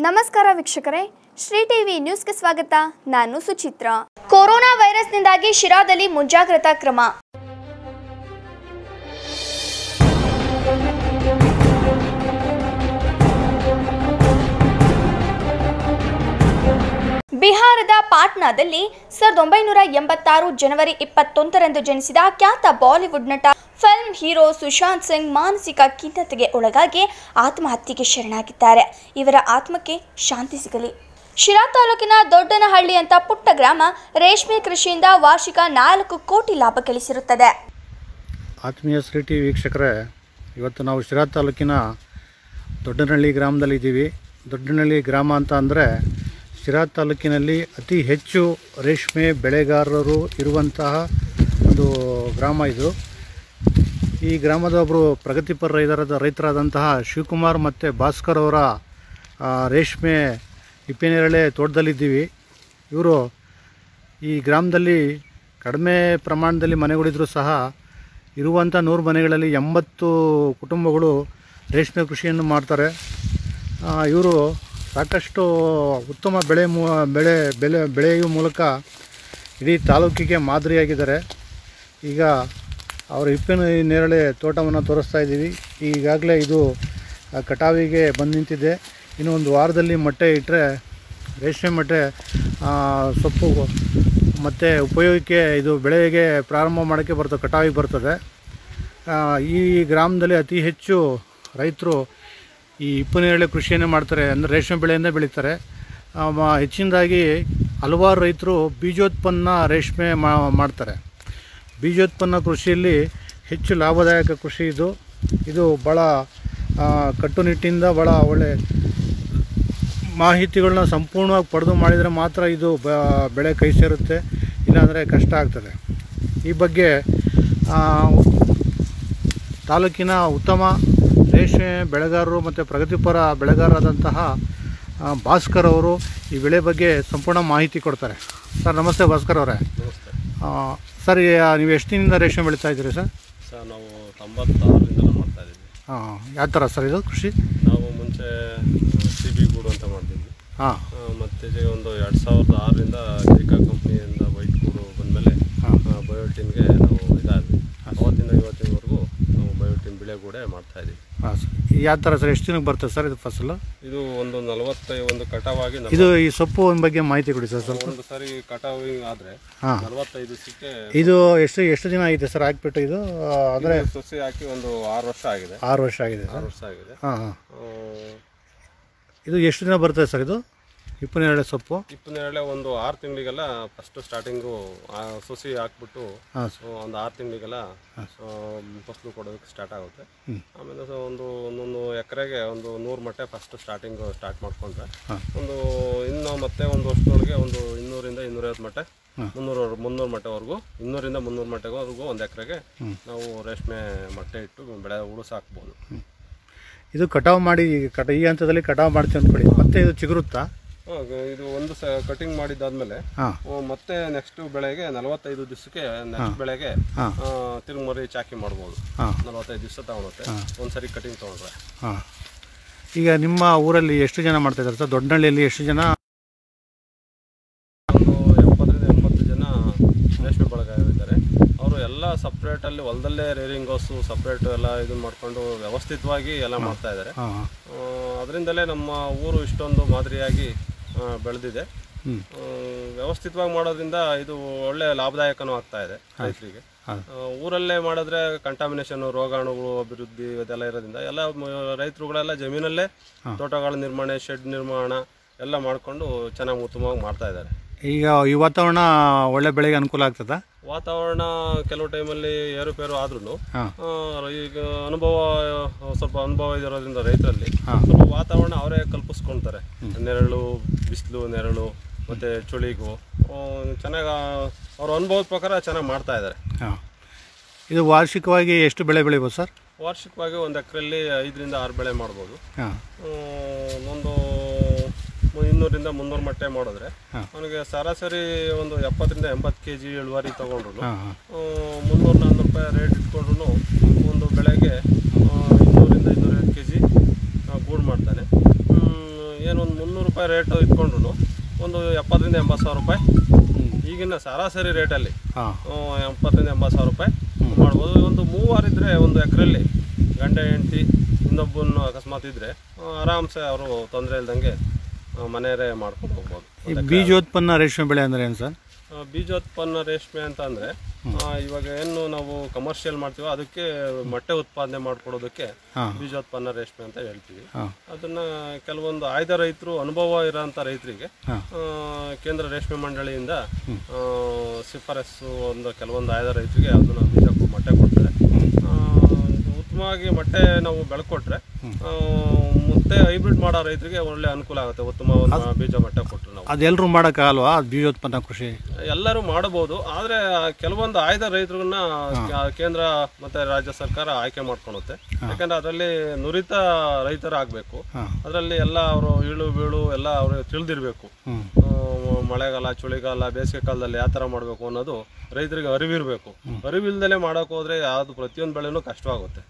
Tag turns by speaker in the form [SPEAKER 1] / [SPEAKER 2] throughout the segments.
[SPEAKER 1] ನಮಸ್ಕಾರ ವೀಕ್ಷಕರೇ ಶ್ರೀ ಟಿವಿ ನ್ಯೂಸ್ಗೆ ಸ್ವಾಗತ ನಾನು ಸುಚಿತ್ರ ಕೊರೋನಾ ವೈರಸ್ನಿಂದಾಗಿ ಶಿರಾದಲ್ಲಿ ಮುಂಜಾಗ್ರತಾ ಕ್ರಮ ಬಿಹಾರದ ಪಾಟ್ನಾದಲ್ಲಿ ಸಾವಿರದ ಒಂಬೈನೂರ ಎಂಬತ್ತಾರು ಜನವರಿ ಇಪ್ಪತ್ತೊಂದರಂದು ಜನಿಸಿದ ಖ್ಯಾತ ಬಾಲಿವುಡ್ ನಟ ಫಿಲ್ಮ್ ಹೀರೋ ಸುಶಾಂತ್ ಸಿಂಗ್ ಮಾನಸಿಕ ಖಿನ್ನತೆಗೆ ಒಳಗಾಗಿ ಆತ್ಮಹತ್ಯೆಗೆ ಶರಣಾಗಿದ್ದಾರೆ ಇವರ ಆತ್ಮಕ್ಕೆ ಶಾಂತಿ ಸಿಗಲಿ ಶಿರಾ ತಾಲೂಕಿನ ದೊಡ್ಡನಹಳ್ಳಿ ಅಂತ ಪುಟ್ಟ ಗ್ರಾಮ ರೇಷ್ಮೆ ಕೃಷಿಯಿಂದ ವಾರ್ಷಿಕ ನಾಲ್ಕು ಕೋಟಿ ಲಾಭ ಗಳಿಸಿರುತ್ತದೆ
[SPEAKER 2] ಆತ್ಮೀಯ ಶ್ರೀ ಟಿ ವೀಕ್ಷಕರೇ ಇವತ್ತು ನಾವು ಶಿರಾ ತಾಲೂಕಿನ ದೊಡ್ಡನಹಳ್ಳಿ ಗ್ರಾಮದಲ್ಲಿದ್ದೀವಿ ದೊಡ್ಡನಹಳ್ಳಿ ಗ್ರಾಮ ಅಂತ ಅಂದರೆ ಶಿರಾ ತಾಲೂಕಿನಲ್ಲಿ ಅತಿ ಹೆಚ್ಚು ರೇಷ್ಮೆ ಬೆಳೆಗಾರರು ಇರುವಂತಹ ಒಂದು ಗ್ರಾಮ ಇದು ಈ ಗ್ರಾಮದ ಒಬ್ಬರು ಪ್ರಗತಿಪರ ರೈತರಾದ ರೈತರಾದಂತಹ ಶಿವಕುಮಾರ್ ಮತ್ತು ಭಾಸ್ಕರ್ ಅವರ ಆ, ರೇಷ್ಮೆ ಹಿಪ್ಪೇನೇರಳೆ ತೋಟದಲ್ಲಿದ್ದೀವಿ ಇವರು ಈ ಗ್ರಾಮದಲ್ಲಿ ಕಡಿಮೆ ಪ್ರಮಾಣದಲ್ಲಿ ಮನೆಗಳಿದ್ರೂ ಸಹ ಇರುವಂಥ ನೂರು ಮನೆಗಳಲ್ಲಿ ಎಂಬತ್ತು ಕುಟುಂಬಗಳು ರೇಷ್ಮೆ ಕೃಷಿಯನ್ನು ಮಾಡ್ತಾರೆ ಇವರು ಸಾಕಷ್ಟು ಉತ್ತಮ ಬೆಳೆ ಮೂ ಬೆಳೆ ಬೆಳೆ ಬೆಳೆಯುವ ಮೂಲಕ ಇಡೀ ತಾಲೂಕಿಗೆ ಮಾದರಿಯಾಗಿದ್ದಾರೆ ಈಗ ಅವರ ಹಿಪ್ಪಿನ ನೇರಳೆ ತೋಟವನ್ನು ತೋರಿಸ್ತಾ ಇದ್ದೀವಿ ಈಗಾಗಲೇ ಇದು ಆ, ಕಟಾವಿಗೆ ಬಂದು ನಿಂತಿದೆ ಇನ್ನು ಒಂದು ವಾರದಲ್ಲಿ ಮೊಟ್ಟೆ ಇಟ್ಟರೆ ರೇಷ್ಮೆ ಮೊಟ್ಟೆ ಆ, ಸೊಪ್ಪು ಮತ್ತು ಉಪಯೋಗಕ್ಕೆ ಇದು ಬೆಳೆಗೆ ಪ್ರಾರಂಭ ಮಾಡೋಕ್ಕೆ ಬರ್ತದೆ ಕಟಾವಿಗೆ ಬರ್ತದೆ ಆ, ಈ ಗ್ರಾಮದಲ್ಲಿ ಅತಿ ಹೆಚ್ಚು ರೈತರು ಈ ಹಿಪ್ಪನೇರಳೆ ಕೃಷಿಯನ್ನೇ ಮಾಡ್ತಾರೆ ಅಂದರೆ ರೇಷ್ಮೆ ಬೆಳೆಯನ್ನೇ ಬೆಳೀತಾರೆ ಆ, ಮ- ಹೆಚ್ಚಿನದಾಗಿ ಹಲವಾರು ರೈತರು ಬೀಜೋತ್ಪನ್ನ ರೇಷ್ಮೆ ಮಾ- ಮಾಡ್ತಾರೆ ಬೀಜೋತ್ಪನ್ನ ಕೃಷಿಯಲ್ಲಿ ಹೆಚ್ಚು ಲಾಭದಾಯಕ ಕೃಷಿ ಇದು ಇದು ಭಾಳ ಆ, ಕಟ್ಟುನಿಟ್ಟಿಂದ ಭಾಳ ಒಳ್ಳೆ ಮಾಹಿತಿಗಳನ್ನ ಸಂಪೂರ್ಣವಾಗಿ ಪಡೆದು ಮಾಡಿದರೆ ಮಾತ್ರ ಇದು ಬ ಬೆಳೆ ಕೈ ಸೇರುತ್ತೆ ಇಲ್ಲಾಂದರೆ ಕಷ್ಟ ಆಗ್ತದೆ ಈ ಬಗ್ಗೆ ಆ, ತಾಲೂಕಿನ ಉತ್ತಮ ರೇಷ್ಮೆ ಬೆಳೆಗಾರರು ಮತ್ತು ಪ್ರಗತಿಪರ ಬೆಳೆಗಾರರಾದಂತಹ ಆ, ಭಾಸ್ಕರ್ ಅವರು ಈ ಬೆಳೆ ಬಗ್ಗೆ ಸಂಪೂರ್ಣ ಮಾಹಿತಿ ಕೊಡ್ತಾರೆ ಸರ್ ನಮಸ್ತೆ ಭಾಸ್ಕರ್ ಅವರೇ
[SPEAKER 3] ನಮಸ್ತೆ
[SPEAKER 2] ಆ, ಸರ್ ಈ, ನೀವು ಎಷ್ಟು ದಿನದಿಂದ ರೇಷ್ಮೆ ಬೆಳೀತಾ ಇದ್ದೀರಿ ಸರ್
[SPEAKER 3] ಸರ್ ನಾವು ತೊಂಬತ್ತಾರರಿಂದಲೂ ಮಾಡ್ತಾ ಇದ್ದೀವಿ
[SPEAKER 2] ಹಾಂ ಯಾವ ಥರ ಸರ್ ಇದು ಕೃಷಿ
[SPEAKER 3] ನಾವು ಮುಂಚೆ ಸಿ ಬಿ ಗೂಡು ಅಂತ ಮಾಡ್ತಿದ್ವಿ
[SPEAKER 2] ಹಾಂ
[SPEAKER 3] ಆ, ಮತ್ತೆ ಈಗ ಒಂದು ಎರಡು ಸಾವಿರದ ಆರರಿಂದ ಜೈಕಾ ಕಂಪ್ನಿಯಿಂದ ವೈಟ್ ಗೂಡು ಬಂದಮೇಲೆ
[SPEAKER 2] ಹಾಂ
[SPEAKER 3] ಬಯೋಟಿನ್ಗೆ ನಾವು ಇದಾದ್ವಿ ಅವತ್ತಿಂದ ಇವತ್ತಿನವರೆಗೂ ನಾವು ಬಯೋಟಿನ್ ಬೆಳೆ ಕೂಡ ಮಾಡ್ತಾ ಇದ್ದೀವಿ
[SPEAKER 2] ಹಾಂ ಸರ್ ಯಾವ ಥರ ಸರ್ ಎಷ್ಟು ದಿನಕ್ಕೆ ಬರ್ತದೆ ಸರ್ ಇದು ಫಸಲು
[SPEAKER 3] ಇದು ಒಂದು ನಲವತ್ತೈ ಒಂದು ಕಟಾವಾಗಿ ನಲವತ್ತು-
[SPEAKER 2] ಇದು ಈ ಸೊಪ್ಪು ಬಗ್ಗೆ ಮಾಹಿತಿ ಕೊಡಿ ಸರ್ ಸ್ವಲ್ಪ
[SPEAKER 3] ಒಂದು ಸರಿ ಕಟಾವಿ ಆದರೆ
[SPEAKER 2] ಹಾಂ
[SPEAKER 3] ನಲವತ್ತೈದು ದಿವಸಕ್ಕೆ
[SPEAKER 2] ಇದು ಎಷ್ಟು ಎಷ್ಟು ದಿನ ಆಗಿದೆ ಸರ್ ಹಾಕ್ಬಿಟ್ಟು ಇದು ಅಂದರೆ
[SPEAKER 3] ಸಸಿ ಹಾಕಿ ಒಂದು ಆರು ವರ್ಷ ಆಗಿದೆ
[SPEAKER 2] ಆರು ವರ್ಷ ಆಗಿದೆ
[SPEAKER 3] ಆರು
[SPEAKER 2] ಸರ್
[SPEAKER 3] ವರ್ಷ ಆಗಿದೆ
[SPEAKER 2] ಹಾಂ ಹಾಂ
[SPEAKER 3] ಆ,
[SPEAKER 2] ಇದು ಎಷ್ಟು ದಿನ ಬರ್ತದೆ ಸರ್ ಇದು ಹಿಪ್ಪನೇರಳೆ ಸೊಪ್ಪು
[SPEAKER 3] ಇಪ್ಪನ್ನೇಳೆ ಒಂದು ಆರು ತಿಂಗಳಿಗೆಲ್ಲ ಫಸ್ಟ್ ಸ್ಟಾರ್ಟಿಂಗು ಸೊಸಿ ಹಾಕ್ಬಿಟ್ಟು
[SPEAKER 2] ಹಾಂ
[SPEAKER 3] ಸೊ ಒಂದು ಆರು ತಿಂಗಳಿಗೆಲ್ಲ ಫಸಲು ಕೊಡೋದಕ್ಕೆ ಸ್ಟಾರ್ಟ್ ಆಗುತ್ತೆ
[SPEAKER 2] ಹ್ಮ್.
[SPEAKER 3] ಆಮೇಲೆ ಸೊ ಒಂದು ಒಂದೊಂದು ಎಕರೆಗೆ ಒಂದು ನೂರು ಮಟ್ಟೆ ಫಸ್ಟ್ ಸ್ಟಾರ್ಟಿಂಗು ಸ್ಟಾರ್ಟ್ ಮಾಡ್ಕೊಂಡ್ರೆ
[SPEAKER 2] ಹಾಂ.
[SPEAKER 3] ಒಂದು ಇನ್ನು ಮತ್ತೆ ಒಂದು ವರ್ಷದೊಳಗೆ ಒಂದು ಇನ್ನೂರಿಂದ ಇನ್ನೂರೈವತ್ತು ಮಟ್ಟೆ
[SPEAKER 2] ಹಾಂ.
[SPEAKER 3] ಮುನ್ನೂರು ಮುನ್ನೂರು ಮಟ್ಟೆವರೆಗೂ ಇನ್ನೂರಿಂದ ಮುನ್ನೂರು ಮಟ್ಟೆವರೆಗೂ ಒಂದು ಎಕರೆಗೆ ನಾವು ರೇಷ್ಮೆ ಮೊಟ್ಟೆ ಇಟ್ಟು ಬೆಳೆ ಉಳಿಸ್ ಹಾಕ್ಬೋದು
[SPEAKER 2] ಇದು ಕಟಾವು ಮಾಡಿ ಈಗ ಕಟ ಈ ಹಂತದಲ್ಲಿ ಕಟಾವು ಮಾಡ್ತೀವಿ ಅಂದ್ಕೊಳ್ಳಿ ಮತ್ತೆ ಇದು ಚಿಗುರುತ್ತಾ
[SPEAKER 3] ಆ, ಇದು ಒಂದು ಸ ಕಟಿಂಗ್ ಮಾಡಿದ್ದಾದ್ಮೇಲೆ
[SPEAKER 2] ಹಾಂ
[SPEAKER 3] ಆ, ಮತ್ತೆ ನೆಕ್ಸ್ಟ್ ಬೆಳೆಗೆ ನಲವತ್ತೈದು ದಿವಸಕ್ಕೆ ನೆಕ್ಸ್ಟ್ ಬೆಳೆಗೆ
[SPEAKER 2] ಹಾಂ.
[SPEAKER 3] ಆ, ತಿರುಮರಿ ಚಾಕಿ ಮಾಡ್ಬೋದು
[SPEAKER 2] ಹಾಂ
[SPEAKER 3] ನಲವತ್ತೈದು ದಿವಸ ತಗೊಳುತ್ತೆ ಒಂದ್ಸರಿ ಕಟಿಂಗ್ ತಗೊಂಡ್ರೆ
[SPEAKER 2] ಹಾಂ ಈಗ ನಿಮ್ಮ ಊರಲ್ಲಿ ಎಷ್ಟು ಜನ ಮಾಡ್ತಾ ಇದ್ದಾರೆ ಸರ್ ದೊಡ್ಡನಹಳ್ಳಿಯಲ್ಲಿ ಎಷ್ಟು ಜನ
[SPEAKER 3] ಒಂದು ಎಪ್ಪತ್ತರಿಂದ ಎಂಬತ್ತು ಜನ ರೇಷ್ಮೆ ಬಳಗಾರರಿದ್ದಾರೆ ಅವರು ಎಲ್ಲ ಸಪ್ರೇಟಲ್ಲಿ ಹೊಲದಲ್ಲೇ ರೇರಿಂಗ್ ಹೌಸು ಸಪ್ರೇಟ್ ಎಲ್ಲ ಇದನ್ನ ಮಾಡ್ಕೊಂಡು ವ್ಯವಸ್ಥಿತವಾಗಿ ಎಲ್ಲ ಮಾಡ್ತಾ ಇದ್ದಾರೆ
[SPEAKER 2] ಹಾಂ ಹಾಂ
[SPEAKER 3] ಅದರಿಂದಲೇ ನಮ್ಮ ಊರು ಇಷ್ಟೊಂದು ಮಾದರಿಯಾಗಿ ಆ, ಬೆಳೆದಿದೆ
[SPEAKER 2] ಹ್ಞೂ
[SPEAKER 3] ಆ, ವ್ಯವಸ್ಥಿತವಾಗಿ ಮಾಡೋದ್ರಿಂದ ಇದು ಒಳ್ಳೆ ಲಾಭದಾಯಕನೂ ಆಗ್ತಾ ಇದೆ ರೈತರಿಗೆ
[SPEAKER 2] ಹಾಂ.
[SPEAKER 3] ಆ, ಊರಲ್ಲೇ ಮಾಡಿದ್ರೆ ಕಂಟಾಮಿನೇಷನ್ ರೋಗಾಣುಗಳು ಅಭಿವೃದ್ಧಿ ಇದೆಲ್ಲ ಇರೋದ್ರಿಂದ ಎಲ್ಲ ಮ- ರೈತರುಗಳೆಲ್ಲ ಜಮೀನಲ್ಲೇ ತೋಟಗಳ ನಿರ್ಮಾಣ ಶೆಡ್ ನಿರ್ಮಾಣ ಎಲ್ಲ ಮಾಡಿಕೊಂಡು ಚೆನ್ನಾಗಿ ಉತ್ತಮವಾಗಿ ಮಾಡ್ತಾ ಇದ್ದಾರೆ
[SPEAKER 2] ಈಗ ಈ ವಾತಾವರಣ ಒಳ್ಳೆ ಬೆಳೆಗೆ ಅನುಕೂಲ ಆಗ್ತದಾ
[SPEAKER 3] ವಾತಾವರಣ ಕೆಲವು ಟೈಮಲ್ಲಿ ಏರುಪೇರು ಆದ್ರೂ
[SPEAKER 2] ಹಾಂ
[SPEAKER 3] ಈಗ ಅನುಭವ ಆ, ಸ್ವಲ್ಪ ಅನುಭವ ಇರೋದ್ರಿಂದ ರೈತರಲ್ಲಿ
[SPEAKER 2] ಹಾಂ.
[SPEAKER 3] ಸ್ವಲ್ಪ ವಾತಾವರಣ ಅವರೇ ಕಲ್ಪಿಸ್ಕೊಳ್ತಾರೆ ನೆರಳು ಬಿಸಿಲು ನೆರಳು ಮತ್ತೆ ಚಳಿಗೂ ಆ, ಚೆನ್ನಾಗಿ ಅವ್ರ ಅನುಭವದ ಪ್ರಕಾರ ಚೆನ್ನಾಗಿ ಮಾಡ್ತಾ ಇದ್ದಾರೆ
[SPEAKER 2] ಹಾಂ ಇದು ವಾರ್ಷಿಕವಾಗಿ ಎಷ್ಟು ಬೆಳೆ ಬೆಳಿಬೋದು ಸರ್
[SPEAKER 3] ವಾರ್ಷಿಕವಾಗಿ ಒಂದು ಎಕರೆಯಲ್ಲಿ ಐದರಿಂದ ಆರು ಬೆಳೆ ಮಾಡ್ಬೋದು
[SPEAKER 2] ಹಾಂ
[SPEAKER 3] ಆ, ಒಂದು ಮು- ಇನ್ನೂರಿಂದ ಮುನ್ನೂರು ಮಟ್ಟೆ ಮಾಡಿದ್ರೆ
[SPEAKER 2] ಹಾಂ.
[SPEAKER 3] ಅವನಿಗೆ ಸರಾಸರಿ ಒಂದು ಎಪ್ಪತ್ತರಿಂದ ಎಂಬತ್ತು ಕೆ ಜಿ ಇಳುವರಿ ತಗೊಂಡ್ರು
[SPEAKER 2] ಹಾಂ ಹಾಂ
[SPEAKER 3] ಮುನ್ನೂರು ನಾನ್ನೂರು ರೂಪಾಯಿ ರೇಟ್ ಇಟ್ಕೊಂಡ್ರು ಒಂದು ಬೆಳೆಗೆ ಆ, ಇನ್ನೂರಿಂದ ಇನ್ನೂರೈವತ್ತು ಕೆ ಜಿ ಗೂಡು ಮಾಡ್ತಾನೆ ಹ್ಮ್, ಏನೊಂದು ಮುನ್ನೂರು ರೇಟು ಇಟ್ಕೊಂಡ್ರು ಒಂದು ಎಪ್ಪತ್ತರಿಂದ ಎಂಬತ್ತು ಸಾವಿರ ರೂಪಾಯಿ ಈಗಿನ ಸರಾಸರಿ ರೇಟಲ್ಲಿ
[SPEAKER 2] ಹಾಂ
[SPEAKER 3] ಹ್ಮ್, ಎಪ್ಪತ್ತರಿಂದ ಎಂಬತ್ತು ಸಾವಿರ ರೂಪಾಯಿ ಮಾಡ್ಬೋದು ಒಂದು ಮೂವಾರಿದ್ರೆ ಒಂದು ಎಕರೆಯಲ್ಲಿ ಗಂಡ ಹೆಂಡತಿ ಇನ್ನೊಬ್ಬನ ಅಕಸ್ಮಾತ್ ಇದ್ದರೆ ಆರಾಮ್ಸೆ ಅವರು ತೊಂದರೆ ಇಲ್ದಂಗೆ ಆ, ಮನೆಯವರೇ ಮಾಡ್ಕೊಂಡು ಹೋಗ್ಬೋದು
[SPEAKER 2] ಈ ಬೀಜೋತ್ಪನ್ನ ರೇಷ್ಮೆ ಬೆಳೆ ಅಂದ್ರೆ ಏನು ಸರ್
[SPEAKER 3] ಆ, ಬೀಜೋತ್ಪನ್ನ ರೇಷ್ಮೆ ಅಂತ ಅಂದರೆ ಇವಾಗ ಏನು ನಾವು ಕಮರ್ಷಿಯಲ್ ಮಾಡ್ತೀವೋ ಅದಕ್ಕೆ ಮೊಟ್ಟೆ ಉತ್ಪಾದನೆ ಮಾಡ್ಕೊಡೋದಕ್ಕೆ
[SPEAKER 2] ಹಾಂ
[SPEAKER 3] ಬೀಜೋತ್ಪನ್ನ ರೇಷ್ಮೆ ಅಂತ ಹೇಳ್ತೀವಿ
[SPEAKER 2] ಹಾಂ
[SPEAKER 3] ಅದನ್ನ ಕೆಲವೊಂದು ಆಯ್ದ ರೈತರು ಅನುಭವ ಇರೋಂಥ ರೈತರಿಗೆ
[SPEAKER 2] ಹಾಂ
[SPEAKER 3] ಆ, ಕೇಂದ್ರ ರೇಷ್ಮೆ ಮಂಡಳಿಯಿಂದ ಆ, ಶಿಫಾರಸ್ಸು ಒಂದು ಕೆಲವೊಂದು ಆಯ್ದ ರೈತರಿಗೆ ಅದನ್ನ ಬೀಜ ಕೊ- ಮೊಟ್ಟೆ ಕೊಡ್ತಾರೆ ಆ, ಉತ್ತಮವಾಗಿ ಮೊಟ್ಟೆ ನಾವು ಬೆಳ್ಕೊಟ್ರೆ ಆ, ಮತ್ತೆ ಹೈಬ್ರಿಡ್ ಮಾಡೋ ರೈತರಿಗೆ ಒಳ್ಳೆ ಅನುಕೂಲ ಆಗುತ್ತೆ ಉತ್ತಮ ಒಂದು ಬೀಜ ಮೊಟ್ಟೆ ಕೊಟ್ಟರೆ ನಾವು
[SPEAKER 2] ಅದೆಲ್ಲರೂ ಮಾಡೋಕ್ಕಾಗಲ್ವಾ ಅದು ಬೀಜೋತ್ಪನ್ನ ಕೃಷಿ
[SPEAKER 3] ಎಲ್ಲರೂ ಮಾಡಬಹುದು ಆದ್ರೆ ಕೆಲವೊಂದು ಆಯ್ದ ರೈತರನ್ನ ಕೇಂದ್ರ ಮತ್ತೆ ರಾಜ್ಯ ಸರ್ಕಾರ ಆಯ್ಕೆ ಮಾಡ್ಕೊಳುತ್ತೆ ಯಾಕಂದ್ರೆ ಅದರಲ್ಲಿ ನುರಿತ ರೈತರು ಆಗ್ಬೇಕು
[SPEAKER 2] ಹಾಂ
[SPEAKER 3] ಅದರಲ್ಲಿ ಎಲ್ಲ ಅವರು ಇಳು ಬೀಳು ಎಲ್ಲ ಅವರು ತಿಳಿದಿರ್ಬೇಕು
[SPEAKER 2] ಹ್ಞೂ
[SPEAKER 3] ಆ, ಮಳೆಗಾಲ ಚಳಿಗಾಲ ಬೇಸಿಗೆ ಕಾಲದಲ್ಲಿ ಯಾವ ಥರ ಮಾಡಬೇಕು ಅನ್ನೋದು ರೈತರಿಗೆ ಅರಿವಿರಬೇಕು ಅರಿವಿಲ್ದಲೆ ಮಾಡೋಕೆ ಹೋದ್ರೆ ಯಾವುದು ಪ್ರತಿಯೊಂದು ಬೆಳೆನೂ ಕಷ್ಟವಾಗುತ್ತೆ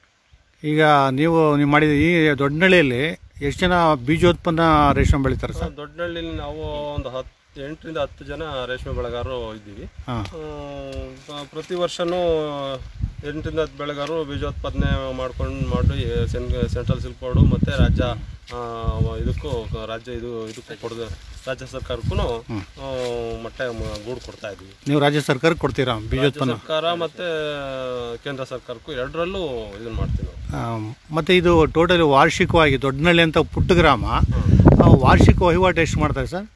[SPEAKER 2] ಈಗ ನೀವು ನೀವು ಮಾಡಿದ ಈ ದೊಡ್ಡನಳ್ಳಿಯಲ್ಲಿ ಎಷ್ಟು ಜನ ಬೀಜೋತ್ಪನ್ನ ರೇಷ್ಮೆ ಬೆಳಿತಾರೆ ಸರ್
[SPEAKER 3] ದೊಡ್ಡಹಳ್ಳಿ ನಾವು ಒಂದು ಹತ್ತು ಎಂಟರಿಂದ ಹತ್ತು ಜನ ರೇಷ್ಮೆ ಬೆಳೆಗಾರರು ಇದ್ದೀವಿ
[SPEAKER 2] ಹಾಂ
[SPEAKER 3] ಆ, ಪ್ರತಿ ವರ್ಷನೂ ಎಂಟರಿಂದ ಹತ್ತು ಬೆಳೆಗಾರರು ಬೀಜೋತ್ಪಾದನೆ ಮಾಡ್ಕೊಂಡು ಮಾಡಿ ಸೆಂಟ್ರಲ್ ಸಿಲ್ಕ್ ಬೋರ್ಡು ಮತ್ತು ರಾಜ್ಯ ಆ, ಇದಕ್ಕೂ ರಾಜ್ಯ ಇದು ಇದಕ್ಕೂ ಕೊಡೋದು ರಾಜ್ಯ ಸರ್ಕಾರಕ್ಕೂ ಮೊಟ್ಟೆ ಮ- ಗೂಡು ಕೊಡ್ತಾ ಇದ್ದೀವಿ
[SPEAKER 2] ನೀವು ರಾಜ್ಯ ಸರ್ಕಾರಕ್ಕೆ ಕೊಡ್ತೀರಾ
[SPEAKER 3] ರಾಜ್ಯ
[SPEAKER 2] ಬೀಜೋತ್ಪನ್ನ
[SPEAKER 3] ಸರ್ಕಾರ ಮತ್ತು ಕೇಂದ್ರ ಸರ್ಕಾರಕ್ಕೂ ಎರಡರಲ್ಲೂ ಇದನ್ನು ಮಾಡ್ತೀವಿ ನಾವು
[SPEAKER 2] ಆಮ್, ಮತ್ತೆ ಇದು ಟೋಟಲಿ ವಾರ್ಷಿಕವಾಗಿ ದೊಡ್ಡನಳ್ಳಿ ಅಂತ ಪುಟ್ಟ ಗ್ರಾಮ ಆ, ವಾರ್ಷಿಕ ವಹಿವಾಟು ಎಷ್ಟು ಮಾಡ್ತಾರೆ ಸರ್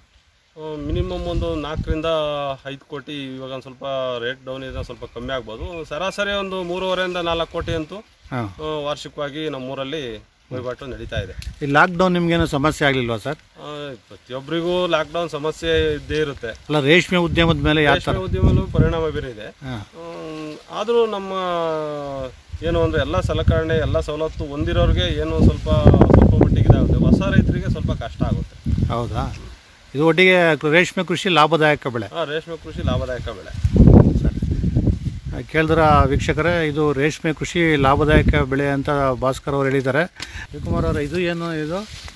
[SPEAKER 3] ಮಿನಿಮಮ್ ಒಂದು ನಾಲ್ಕರಿಂದ ಐದು ಕೋಟಿ ಇವಾಗ ಒಂದು ಸ್ವಲ್ಪ ರೇಟ್ ಡೌನ್ ಇದೆ ಸ್ವಲ್ಪ ಕಮ್ಮಿ ಆಗ್ಬೋದು ಸರಾಸರಿ ಒಂದು ಮೂರುವರೆಯಿಂದ ನಾಲ್ಕು ಕೋಟಿ ಅಂತೂ
[SPEAKER 2] ಹಾಂ
[SPEAKER 3] ಆ, ವಾರ್ಷಿಕವಾಗಿ ನಮ್ಮೂರಲ್ಲಿ ವಹಿವಾಟು ನಡೀತಾ ಇದೆ
[SPEAKER 2] ಈ ಲಾಕ್ಡೌನ್ ನಿಮ್ಗೇನು ಸಮಸ್ಯೆ ಆಗಲಿಲ್ವಾ ಸರ್
[SPEAKER 3] ಆ, ಪ್ರತಿಯೊಬ್ಬರಿಗೂ ಲಾಕ್ಡೌನ್ ಸಮಸ್ಯೆ ಇದ್ದೇ ಇರುತ್ತೆ
[SPEAKER 2] ಅಲ್ಲ ರೇಷ್ಮೆ ಉದ್ಯಮದ ಮೇಲೆ ಯಾವ ಥರ
[SPEAKER 3] ರೇಷ್ಮೆ ಉದ್ಯಮಲ್ಲೂ ಪರಿಣಾಮ ಬೀರಿದೆ
[SPEAKER 2] ಹಾಂ
[SPEAKER 3] ಆದರೂ ನಮ್ಮ ಏನು ಅಂದರೆ ಎಲ್ಲ ಸಲಕರಣೆ ಎಲ್ಲ ಸವಲತ್ತು ಹೊಂದಿರೋರಿಗೆ ಏನು ಸ್ವಲ್ಪ ಸ್ವಲ್ಪ ಮಟ್ಟಿಗೆ ಇದಾಗುತ್ತೆ ಹೊಸ ರೈತರಿಗೆ ಸ್ವಲ್ಪ ಕಷ್ಟ ಆಗುತ್ತೆ
[SPEAKER 2] ಹೌದಾ ಇದು ಒಟ್ಟಿಗೆ ರೇಷ್ಮೆ ಕೃಷಿ ಲಾಭದಾಯಕ ಬೆಳೆ
[SPEAKER 3] ಆ, ರೇಷ್ಮೆ ಕೃಷಿ ಲಾಭದಾಯಕ ಬೆಳೆ
[SPEAKER 2] ಸರಿ ಕೇಳಿದ್ರ ವೀಕ್ಷಕರೇ ಇದು ರೇಷ್ಮೆ ಕೃಷಿ ಲಾಭದಾಯಕ ಬೆಳೆ ಅಂತ ಭಾಸ್ಕರ್ ಅವರು ಹೇಳಿದ್ದಾರೆ ಶಿವಕುಮಾರ್ ಅವರ ಇದು ಏನು ಇದು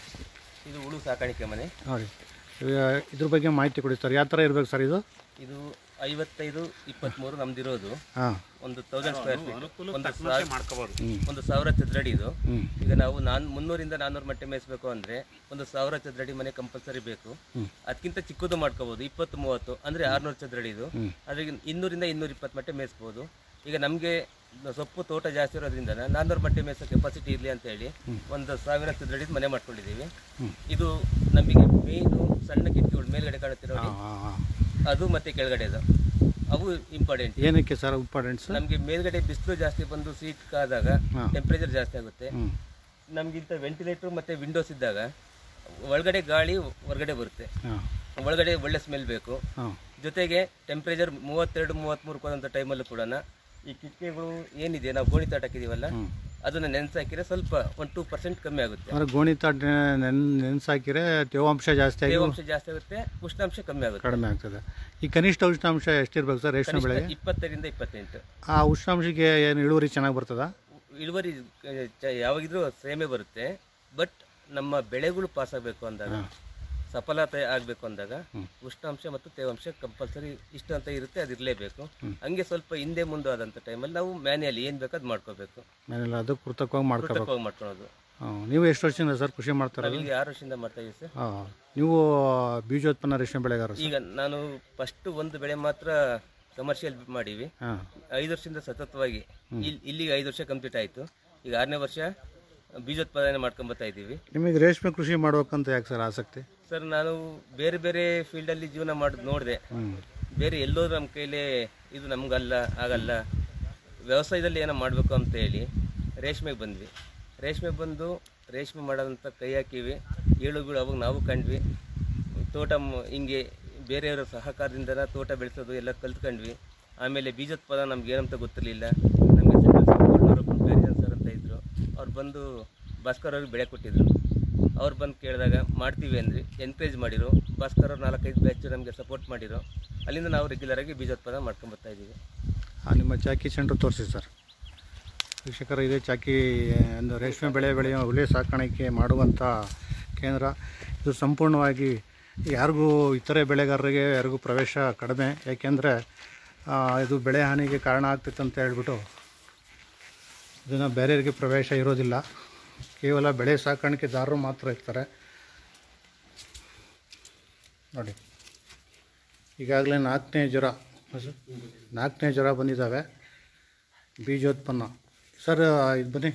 [SPEAKER 4] ಇದು ಹುಳು ಸಾಕಾಣಿಕೆ ಮನೆ
[SPEAKER 2] ನೋಡಿ ಈಗ ಇದ್ರ ಬಗ್ಗೆ ಮಾಹಿತಿ ಕೊಡಿ ಸರ್ ಯಾವ ಥರ ಇರ್ಬೇಕು ಸರ್ ಇದು
[SPEAKER 4] ಇದು ಐವತ್ತೈದು ಇಪ್ಪತ್ತ್ಮೂರು ನಮ್ದಿರೋದು
[SPEAKER 2] ಹಾಂ
[SPEAKER 4] ಒಂದು ತೌಸಂಡ್ ಸ್ಕ್ವೇರ್ ಫೀಟ್ ಒಂದು ಸಾವಿರ ಒಂದು ಸಾವಿರ ಚದರಡಿ ಇದು
[SPEAKER 2] ಹ್ಞೂ
[SPEAKER 4] ಈಗ ನಾವು ನಾನ್ ಮುನ್ನೂರಿಂದ ನಾನ್ನೂರು ಮಟ್ಟೆ ಮೇಯಿಸ್ಬೇಕು ಅಂದ್ರೆ ಒಂದು ಸಾವಿರ ಚದರಡಿ ಮನೆ ಕಂಪಲ್ಸರಿ ಬೇಕು ಅದಕ್ಕಿಂತ ಚಿಕ್ಕದು ಮಾಡ್ಕೋಬಹುದು ಇಪ್ಪತ್ತು ಮೂವತ್ತು ಅಂದ್ರೆ ಆರ್ನೂರು ಚದರಡಿ ಇದು ಅದ್ರಿಗೆ ಇನ್ನೂರಿಂದ ಇನ್ನೂರ ಇಪ್ಪತ್ತು ಮಟ್ಟೆ ಮೇಯಿಸ್ಬೋದು ಈಗ ನಮಗೆ ಸೊಪ್ಪು ತೋಟ ಜಾಸ್ತಿ ಇರೋದ್ರಿಂದ ನಾನ್ನೂರು ಮಟ್ಟೆ ಮೇಯಿಸೋ ಕೆಪಾಸಿಟಿ ಇರಲಿ ಅಂತ ಹೇಳಿ ಒಂದು ಸಾವಿರ ಚದರಡಿ ಮನೆ ಮಾಡ್ಕೊಂಡಿದ್ದೀವಿ ಇದು ನಮಗೆ ಮೇನು ಸಣ್ಣ ಕಿಟಕಿಗಳು ಮೇಲ್ಗಡೆ ಕಾಣುತ್ತಿರೋ ನೋಡಿ,
[SPEAKER 2] ಹಾಂ ಹಾಂ
[SPEAKER 4] ಅದು ಮತ್ತೆ ಕೆಳಗಡೆದು ಅವು ಇಂಪಾರ್ಟೆಂಟ್
[SPEAKER 2] ಏನಕ್ಕೆ ಸರ್ ಇಂಪಾರ್ಟೆಂಟ್ ಸರ್
[SPEAKER 4] ನಮಗೆ ಮೇಲ್ಗಡೆ ಬಿಸಿಲು ಜಾಸ್ತಿ ಬಂದು ಸೀಟ್ ಕಾದಾಗ ಟೆಂಪ್ರೇಚರ್ ಜಾಸ್ತಿ ಆಗುತ್ತೆ
[SPEAKER 2] ಹ್ಞೂ
[SPEAKER 4] ನಮಗಿಂತ ವೆಂಟಿಲೇಟರ್ ಮತ್ತೆ ವಿಂಡೋಸ್ ಇದ್ದಾಗ ಒಳಗಡೆ ಗಾಳಿ ಹೊರಗಡೆ ಬರುತ್ತೆ
[SPEAKER 2] ಹಾಂ
[SPEAKER 4] ಒಳಗಡೆ ಒಳ್ಳೆ ಸ್ಮೆಲ್ ಬೇಕು
[SPEAKER 2] ಹಾಂ
[SPEAKER 4] ಜೊತೆಗೆ ಟೆಂಪ್ರೇಚರ್ ಮೂವತ್ತೆರಡು ಮೂವತ್ತ್ಮೂರು ಹೋದಂಥ ಟೈಮಲ್ಲೂ ಕೂಡ ಈ ಕಿಟಕಿಗಳು ಏನಿದೆ ನಾವು ಗೋಣಿ ತಾಟ್ ಹಾಕಿದೀವಲ್ಲ ಅದನ್ನ ನೆನೆಸಾಕಿದ್ರೆ ಸ್ವಲ್ಪ ಒಂದು ಟೂ ಪರ್ಸೆಂಟ್ ಕಮ್ಮಿ ಆಗುತ್ತೆ
[SPEAKER 2] ಅಂದರೆ ಗೋಣಿತ ನೆನ್ ನೆನೆಸಾಕಿದ್ರೆ ತೇವಾಂಶ ಜಾಸ್ತಿ ಆಗಿ
[SPEAKER 4] ತೇವಾಂಶ ಜಾಸ್ತಿ ಆಗುತ್ತೆ ಉಷ್ಣಾಂಶ ಕಮ್ಮಿ ಆಗುತ್ತೆ
[SPEAKER 2] ಕಡಿಮೆ ಆಗ್ತದೆ ಈ ಕನಿಷ್ಠ ಉಷ್ಣಾಂಶ ಎಷ್ಟಿರ್ಬೇಕು ಸರ್ ರೇಷ್ಮೆ ಬೆಳೆಗೆ
[SPEAKER 4] ಇಪ್ಪತ್ತರಿಂದ ಇಪ್ಪತ್ತೆಂಟು
[SPEAKER 2] ಆ ಉಷ್ಣಾಂಶಕ್ಕೆ ಏನು ಇಳುವರಿ ಚೆನ್ನಾಗಿ ಬರ್ತದಾ
[SPEAKER 4] ಇಳುವರಿ ಆ, ಚ- ಯಾವಾಗಿದ್ರೂ ಸೇಮೇ ಬರುತ್ತೆ ಬಟ್ ನಮ್ಮ ಬೆಳೆಗಳು ಪಾಸ್ ಆಗಬೇಕು ಅಂದಾಗ ಸಫಲತೆ ಆಗಬೇಕು ಅಂದಾಗ ಉಷ್ಣಾಂಶ ಮತ್ತು ತೇವಾಂಶ ಕಂಪಲ್ಸರಿ ಇಷ್ಟು ಅಂತ ಇರುತ್ತೆ ಅದು ಇರಲೇಬೇಕು ಹಂಗೆ ಸ್ವಲ್ಪ ಹಿಂದೆ ಮುಂದೆ ಆದಂಥ ಟೈಮಲ್ಲಿ ನಾವು ಮ್ಯಾನ್ಯಲಿ ಏನು ಬೇಕು ಅದು ಮಾಡ್ಕೋಬೇಕು
[SPEAKER 2] ಆಮೇಲೆ ಅದಕ್ಕೆ ಕೃತಕವಾಗಿ ಮಾಡ್ಕೋಬೇಕು
[SPEAKER 4] ಕೃತಕವಾಗಿ ಮಾಡ್ಕೊಳೋದು
[SPEAKER 2] ಹಾಂ ನೀವು ಎಷ್ಟು ವರ್ಷದಿಂದ ಸರ್ ಕೃಷಿ ಮಾಡ್ತಾರಲ್ಲ
[SPEAKER 4] ನಾವಿಲ್ಲಿ ಆರು ವರ್ಷದಿಂದ ಮಾಡ್ತಾ ಇದೀವಿ ಸರ್
[SPEAKER 2] ಹಾಂ ನೀವು ಬೀಜೋತ್ಪನ್ನ ರೇಷ್ಮೆ ಬೆಳೆಗಾರ ಸರ್
[SPEAKER 4] ಈಗ ನಾನು ಫಸ್ಟ್ ಒಂದು ಬೆಳೆ ಮಾತ್ರ ಕಮರ್ಷಿಯಲ್ ಮಾಡೀವಿ
[SPEAKER 2] ಹಾಂ
[SPEAKER 4] ಐದು ವರ್ಷದಿಂದ ಸತತವಾಗಿ ಇಲ್ಲಿ ಇಲ್ಲಿಗೆ ಐದು ವರ್ಷ ಕಂಪ್ಲೀಟ್ ಆಯಿತು ಈಗ ಆರನೇ ವರ್ಷ ಬೀಜೋತ್ಪಾದನೆ ಮಾಡ್ಕೊಂಬರ್ತಾ ಇದ್ದೀವಿ
[SPEAKER 2] ನಿಮಗೆ ರೇಷ್ಮೆ ಕೃಷಿ ಮಾಡ್ಬೇಕಂತ ಯಾಕೆ ಸರ್ ಆಸಕ್ತಿ
[SPEAKER 4] ಸರ್ ನಾನು ಬೇರೆ ಬೇರೆ ಫೀಲ್ಡಲ್ಲಿ ಜೀವನ ಮಾಡೋದು ನೋಡಿದೆ
[SPEAKER 2] ಹ್ಞೂ
[SPEAKER 4] ಬೇರೆ ಎಲ್ಲೋ ನಮ್ಮ ಕೈಲಿ ಇದು ನಮಗಲ್ಲ ಆಗಲ್ಲ ವ್ಯವಸಾಯದಲ್ಲಿ ಏನೋ ಮಾಡಬೇಕು ಅಂತ ಹೇಳಿ ರೇಷ್ಮೆಗೆ ಬಂದ್ವಿ ರೇಷ್ಮೆ ಬಂದು ರೇಷ್ಮೆ ಮಾಡೋದಂತ ಕೈ ಹಾಕಿವಿ ಏಳುಗಳು ಅವಾಗ ನಾವು ಕಂಡ್ವಿ ತೋಟ ಮ- ಹಿಂಗೆ ಬೇರೆಯವರ ಸಹಕಾರದಿಂದ ತೋಟ ಬೆಳೆಸೋದು ಎಲ್ಲ ಕಲ್ತ್ಕೊಂಡ್ವಿ ಆಮೇಲೆ ಬೀಜೋತ್ಪಾದನೆ ನಮ್ಗೆ ಏನಂತ ಗೊತ್ತಿರಲಿಲ್ಲ ನಮಗೆ ಸರ್ ಅಂತ ಇದ್ದರು ಅವ್ರು ಬಂದು ಭಾಸ್ಕರ್ ಅವ್ರಿಗೆ ಬೆಳೆ ಕೊಟ್ಟಿದ್ರು ಅವ್ರು ಬಂದು ಕೇಳಿದಾಗ ಮಾಡ್ತೀವಿ ಅಂದ್ರಿ ಎನ್ಕರೇಜ್ ಮಾಡಿರು ಭಾಸ್ಕರ್ ಅವ್ರು ನಾಲ್ಕೈದು ಬ್ಯಾಚ್ ನಮಗೆ ಸಪೋರ್ಟ್ ಮಾಡಿರು ಅಲ್ಲಿಂದ ನಾವು ರೆಗ್ಯುಲರಾಗಿ ಬೀಜೋತ್ಪಾದನೆ ಮಾಡ್ಕೊಂಡು ಬರ್ತಾ ಇದ್ದೀವಿ
[SPEAKER 2] ಹಾಂ ನಿಮ್ಮ ಚಾಕಿ ಸೆಂಟ್ರ್ ತೋರಿಸಿ ಸರ್ ವೀಕ್ಷಕರು ಇದೇ ಚಾಕಿ ಒಂದು ರೇಷ್ಮೆ ಬೆಳೆ ಬೆಳೆಯುವ ಹುಲಿ ಸಾಕಾಣಿಕೆ ಮಾಡುವಂಥ ಕೇಂದ್ರ ಇದು ಸಂಪೂರ್ಣವಾಗಿ ಯಾರಿಗೂ ಇತರೆ ಬೆಳೆಗಾರರಿಗೆ ಯಾರಿಗೂ ಪ್ರವೇಶ ಕಡಿಮೆ ಯಾಕೆಂದರೆ ಇದು ಬೆಳೆ ಹಾನಿಗೆ ಕಾರಣ ಆಗ್ತಿತ್ತು ಅಂತ ಹೇಳ್ಬಿಟ್ಟು ಇದನ್ನು ಬೇರೆಯವರಿಗೆ ಪ್ರವೇಶ ಇರೋದಿಲ್ಲ ಕೇವಲ ಬೆಳೆ ಸಾಕಾಣಿಕೆದಾರರು ಮಾತ್ರ ಇರ್ತಾರೆ ನೋಡಿ ಈಗಾಗಲೇ ನಾಲ್ಕನೇ ಜ್ವರ ಸರ್ ನಾಲ್ಕನೇ ಜ್ವರ ಬಂದಿದ್ದಾವೆ ಬೀಜೋತ್ಪನ್ನ ಸರ್ ಇದು ಬನ್ನಿ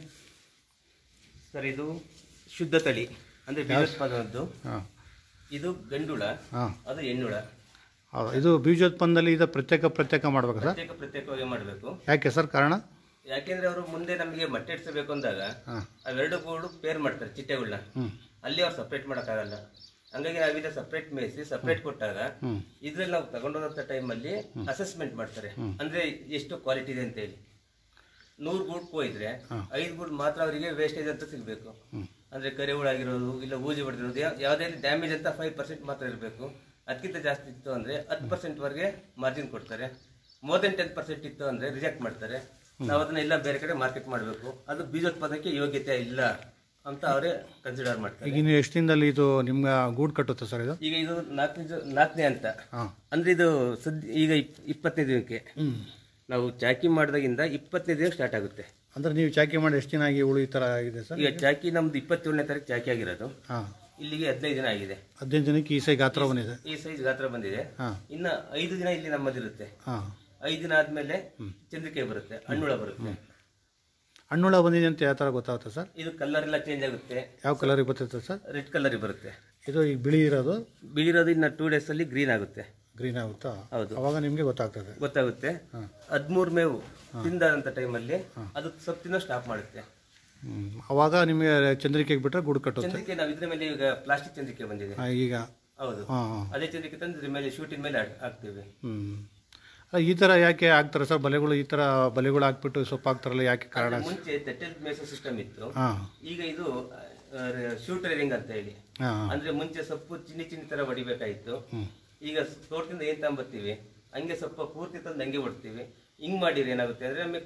[SPEAKER 4] ಸರ್ ಇದು ಶುದ್ಧ ತಳಿ ಅಂದ್ರೆ ಬೀಜೋತ್ಪಾದನದ್ದು
[SPEAKER 2] ಹಾಂ
[SPEAKER 4] ಇದು ಗಂಡುಳ
[SPEAKER 2] ಹಾಂ
[SPEAKER 4] ಅದು ಹೆಣ್ಣುಳ
[SPEAKER 2] ಹೌದು ಇದು ಬೀಜೋತ್ಪನ್ನದಲ್ಲಿ ಇದು ಪ್ರತ್ಯೇಕ ಪ್ರತ್ಯೇಕ ಮಾಡ್ಬೇಕಾ ಸರ್
[SPEAKER 4] ಪ್ರತ್ಯೇಕ ಪ್ರತ್ಯೇಕವಾಗಿ ಮಾಡಬೇಕು
[SPEAKER 2] ಯಾಕೆ ಸರ್ ಕಾರಣ
[SPEAKER 4] ಯಾಕೆಂದ್ರೆ ಅವರು ಮುಂದೆ ನಮಗೆ ಮೊಟ್ಟೆ ಇಡ್ಸಬೇಕು ಅಂದಾಗ
[SPEAKER 2] ಹಾಂ
[SPEAKER 4] ಅವೆರಡು ಗೂಡು ಪೇರ್ ಮಾಡ್ತಾರೆ ಚಿಟ್ಟೆಗಳನ್ನ
[SPEAKER 2] ಹ್ಞೂ
[SPEAKER 4] ಅಲ್ಲಿ ಅವ್ರು ಸಪ್ರೇಟ್ ಮಾಡೋಕ್ಕಾಗಲ್ಲ ಹಂಗಾಗಿ ನಾವಿದ ಸಪ್ರೇಟ್ ಮೇಯಿಸಿ ಸಪ್ರೇಟ್ ಕೊಟ್ಟಾಗ
[SPEAKER 2] ಹ್ಞೂ
[SPEAKER 4] ಇದ್ರಲ್ಲಿ ನಾವು ತಗೊಂಡೋದಂತ ಟೈಮಲ್ಲಿ ಅಸೆಸ್ಮೆಂಟ್ ಮಾಡ್ತಾರೆ ಅಂದ್ರೆ ಎಷ್ಟು ಕ್ವಾಲಿಟಿ ಇದೆ ಅಂತ ಹೇಳಿ ನೂರು ಗೂಡ್ ಕೊಯ್ದ್ರೆ ಐದು ಗೂಡ್ ಮಾತ್ರ ಅವರಿಗೆ ವೇಸ್ಟೇಜ್ ಅಂತ ಸಿಗ್ಬೇಕು ಅಂದ್ರೆ ಕರೆ ಆಗಿರೋದು ಇಲ್ಲ ಬೂಜಿ ಹೊಡೆದಿರೋದು ಯಾವುದೇ ಡ್ಯಾಮೇಜ್ ಅಂತ ಫೈವ್ ಪರ್ಸೆಂಟ್ ಮಾತ್ರ ಇರಬೇಕು ಅದಕ್ಕಿಂತ ಜಾಸ್ತಿ ಇತ್ತು ಅಂದ್ರೆ ಹತ್ತು ಪರ್ಸೆಂಟ್ ವರೆಗೆ ಮಾರ್ಜಿನ್ ಕೊಡ್ತಾರೆ ಮೋರ್ ದೆನ್ ಟೆನ್ ಪರ್ಸೆಂಟ್ ಇತ್ತು ಅಂದ್ರೆ ರಿಜೆಕ್ಟ್ ಮಾಡ್ತಾರೆ ನಾವು ಅದನ್ನ ಎಲ್ಲ ಬೇರೆ ಕಡೆ ಮಾರ್ಕೆಟ್ ಮಾಡಬೇಕು ಅದು ಬೀಜೋತ್ಪಾದನೆಗೆ ಯೋಗ್ಯತೆ ಇಲ್ಲ ಅಂತ ಅವರೇ ಕನ್ಸಿಡರ್ ಮಾಡ್ತಾರೆ
[SPEAKER 2] ಈಗ ಇನ್ನು ಎಷ್ಟು ದಿನದಲ್ಲಿ ಇದು ನಿಮ್ಗೆ ಗೂಡು ಕಟ್ಟುತ್ತೆ ಸರ್ ಇದು
[SPEAKER 4] ಈಗ ಇದು ನಾಲ್ಕನೇ ಜ- ನಾಲ್ಕನೇ ಅಂತ
[SPEAKER 2] ಹಾಂ
[SPEAKER 4] ಅಂದ್ರೆ ಇದು ಸದ್ ಈಗ ಇಪ್- ಇಪ್ಪತ್ತನೇ ದಿನಕ್ಕೆ
[SPEAKER 2] ಹ್ಞೂ
[SPEAKER 4] ನಾವು ಚಾಕಿ ಮಾಡಿದಾಗಿಂದ ಇಪ್ಪತ್ತನೇ ದಿನ ಸ್ಟಾರ್ಟ್ ಆಗುತ್ತೆ
[SPEAKER 2] ಅಂದರೆ ನೀವು ಚಾಕಿ ಮಾಡಿ ಎಷ್ಟು ದಿನ ಆಗಿ ಉಳಿ ಈ ಥರ ಆಗಿದೆ ಸರ್
[SPEAKER 4] ಈಗ ಚಾಕಿ ನಮ್ದು ಇಪ್ಪತ್ತೇಳನೇ ತಾರೀಕು ಚಾಕಿ ಆಗಿರೋದು
[SPEAKER 2] ಹಾಂ
[SPEAKER 4] ಇಲ್ಲಿಗೆ ಹದಿನೈದು ದಿನ ಆಗಿದೆ
[SPEAKER 2] ಹದಿನೈದು ದಿನಕ್ಕೆ ಈ ಸೈ ಗಾತ್ರ ಬಂದಿದೆ
[SPEAKER 4] ಈ ಸೈಜ್ ಗಾತ್ರ ಬಂದಿದೆ
[SPEAKER 2] ಹಾಂ
[SPEAKER 4] ಇನ್ನ ಐದು ದಿನ ಇಲ್ಲಿ ನಮ್ಮದಿರುತ್ತೆ
[SPEAKER 2] ಹಾಂ
[SPEAKER 4] ಐದು ದಿನ ಆದ್ಮೇಲೆ ಚಂದ್ರಿಕೆ ಬರುತ್ತೆ ಹಣ್ಣುಳ ಬರುತ್ತೆ
[SPEAKER 2] ಹಣ್ಣುಳ ಬಂದಿದೆ ಅಂತ ಯಾವ ಥರ ಗೊತ್ತಾಗುತ್ತೆ ಸರ್
[SPEAKER 4] ಇದು ಕಲರ್ ಎಲ್ಲ ಚೇಂಜ್ ಆಗುತ್ತೆ
[SPEAKER 2] ಯಾವ ಕಲರಿಗೆ ಬರ್ತೈತೆ ಸರ್
[SPEAKER 4] ರೆಡ್ ಕಲರ್ ಬರುತ್ತೆ
[SPEAKER 2] ಇದು ಈಗ ಬಿಳಿ ಇರೋದು
[SPEAKER 4] ಬಿಳಿರೋದು ಇನ್ನ ಟೂ ಡೇಸ್ ಅಲ್ಲಿ ಗ್ರೀನ್ ಆಗುತ್ತೆ
[SPEAKER 2] ಗ್ರೀನ್ ಆಗುತ್ತಾ
[SPEAKER 4] ಹೌದು
[SPEAKER 2] ಅವಾಗ ನಿಮಗೆ ಗೊತ್ತಾಗ್ತದೆ
[SPEAKER 4] ಗೊತ್ತಾಗುತ್ತೆ ಹದ್ಮೂರು ಮೇವು ತಿಂದಂತ ಟೈಮಲ್ಲಿ ಅದು ಸೊಪ್ಪಿನ ಸ್ಟಾಪ್ ಮಾಡುತ್ತೆ
[SPEAKER 2] ಹ್ಮ್. ಅವಾಗ ನಿಮಗೆ ಚಂದ್ರಿಕೆಗೆ ಬಿಟ್ಟರೆ ಗೂಡು ಕಟ್ಟುತ್ತೆ
[SPEAKER 4] ಚಂದ್ರಿಕೆ ನಾವು ಇದ್ರ ಮೇಲೆ ಈಗ ಪ್ಲಾಸ್ಟಿಕ್ ಚಂದ್ರಿಕೆ ಬಂದಿದೆ
[SPEAKER 2] ಆ, ಈಗ
[SPEAKER 4] ಹೌದು
[SPEAKER 2] ಹಾಂ ಹಾಂ
[SPEAKER 4] ಅದೇ ಚಂದ್ರಿಕೆ ತಂದು ಇದ್ರ ಮೇಲೆ ಶೂಟಿನ ಮೇಲೆ ಹಾಕ್- ಹಾಕ್ತೀವಿ
[SPEAKER 2] ಹ್ಞೂ ಅಲ್ಲ ಈ ಥರ ಯಾಕೆ ಆಗ್ತಾರೆ ಸರ್ ಬಲೆಗಳು ಈ ಥರ ಬಲೆಗಳು ಹಾಕ್ಬಿಟ್ಟು ಸೊಪ್ಪು ಹಾಕ್ತಾರಲ್ಲ ಯಾಕೆ ಕಾರಣ
[SPEAKER 4] ಮುಂಚೆ ತೆಟ್ಟೆಲ್ ಮೇಸೋ ಸಿಸ್ಟಮ್ ಇತ್ತು
[SPEAKER 2] ಹಾಂ
[SPEAKER 4] ಈಗ ಇದು ಶೂಟ್ ರೇರಿಂಗ್ ಅಂತ ಹೇಳಿ
[SPEAKER 2] ಹಾಂ
[SPEAKER 4] ಅಂದ್ರೆ ಮುಂಚೆ ಸೊಪ್ಪು ಚಿನ್ನಿ ಚಿನ್ನಿ ತರ ಹೊಡಿಬೇಕಾಯ್ತು ಈಗ ತೋಟದಿಂದ ಏನ್ ತಗೊಂಬರ್ತೀವಿ ಹಂಗೆ ಸೊಪ್ಪು ಪೂರ್ತಿ ತಂದು ಹಂಗೆ ಹೊಡ್ತೀವಿ ಹಿಂಗ್ ಮಾಡಿದ್ರೆ ಏನಾಗುತ್ತೆ ಅಂದ್ರೆ ನಮಗೆ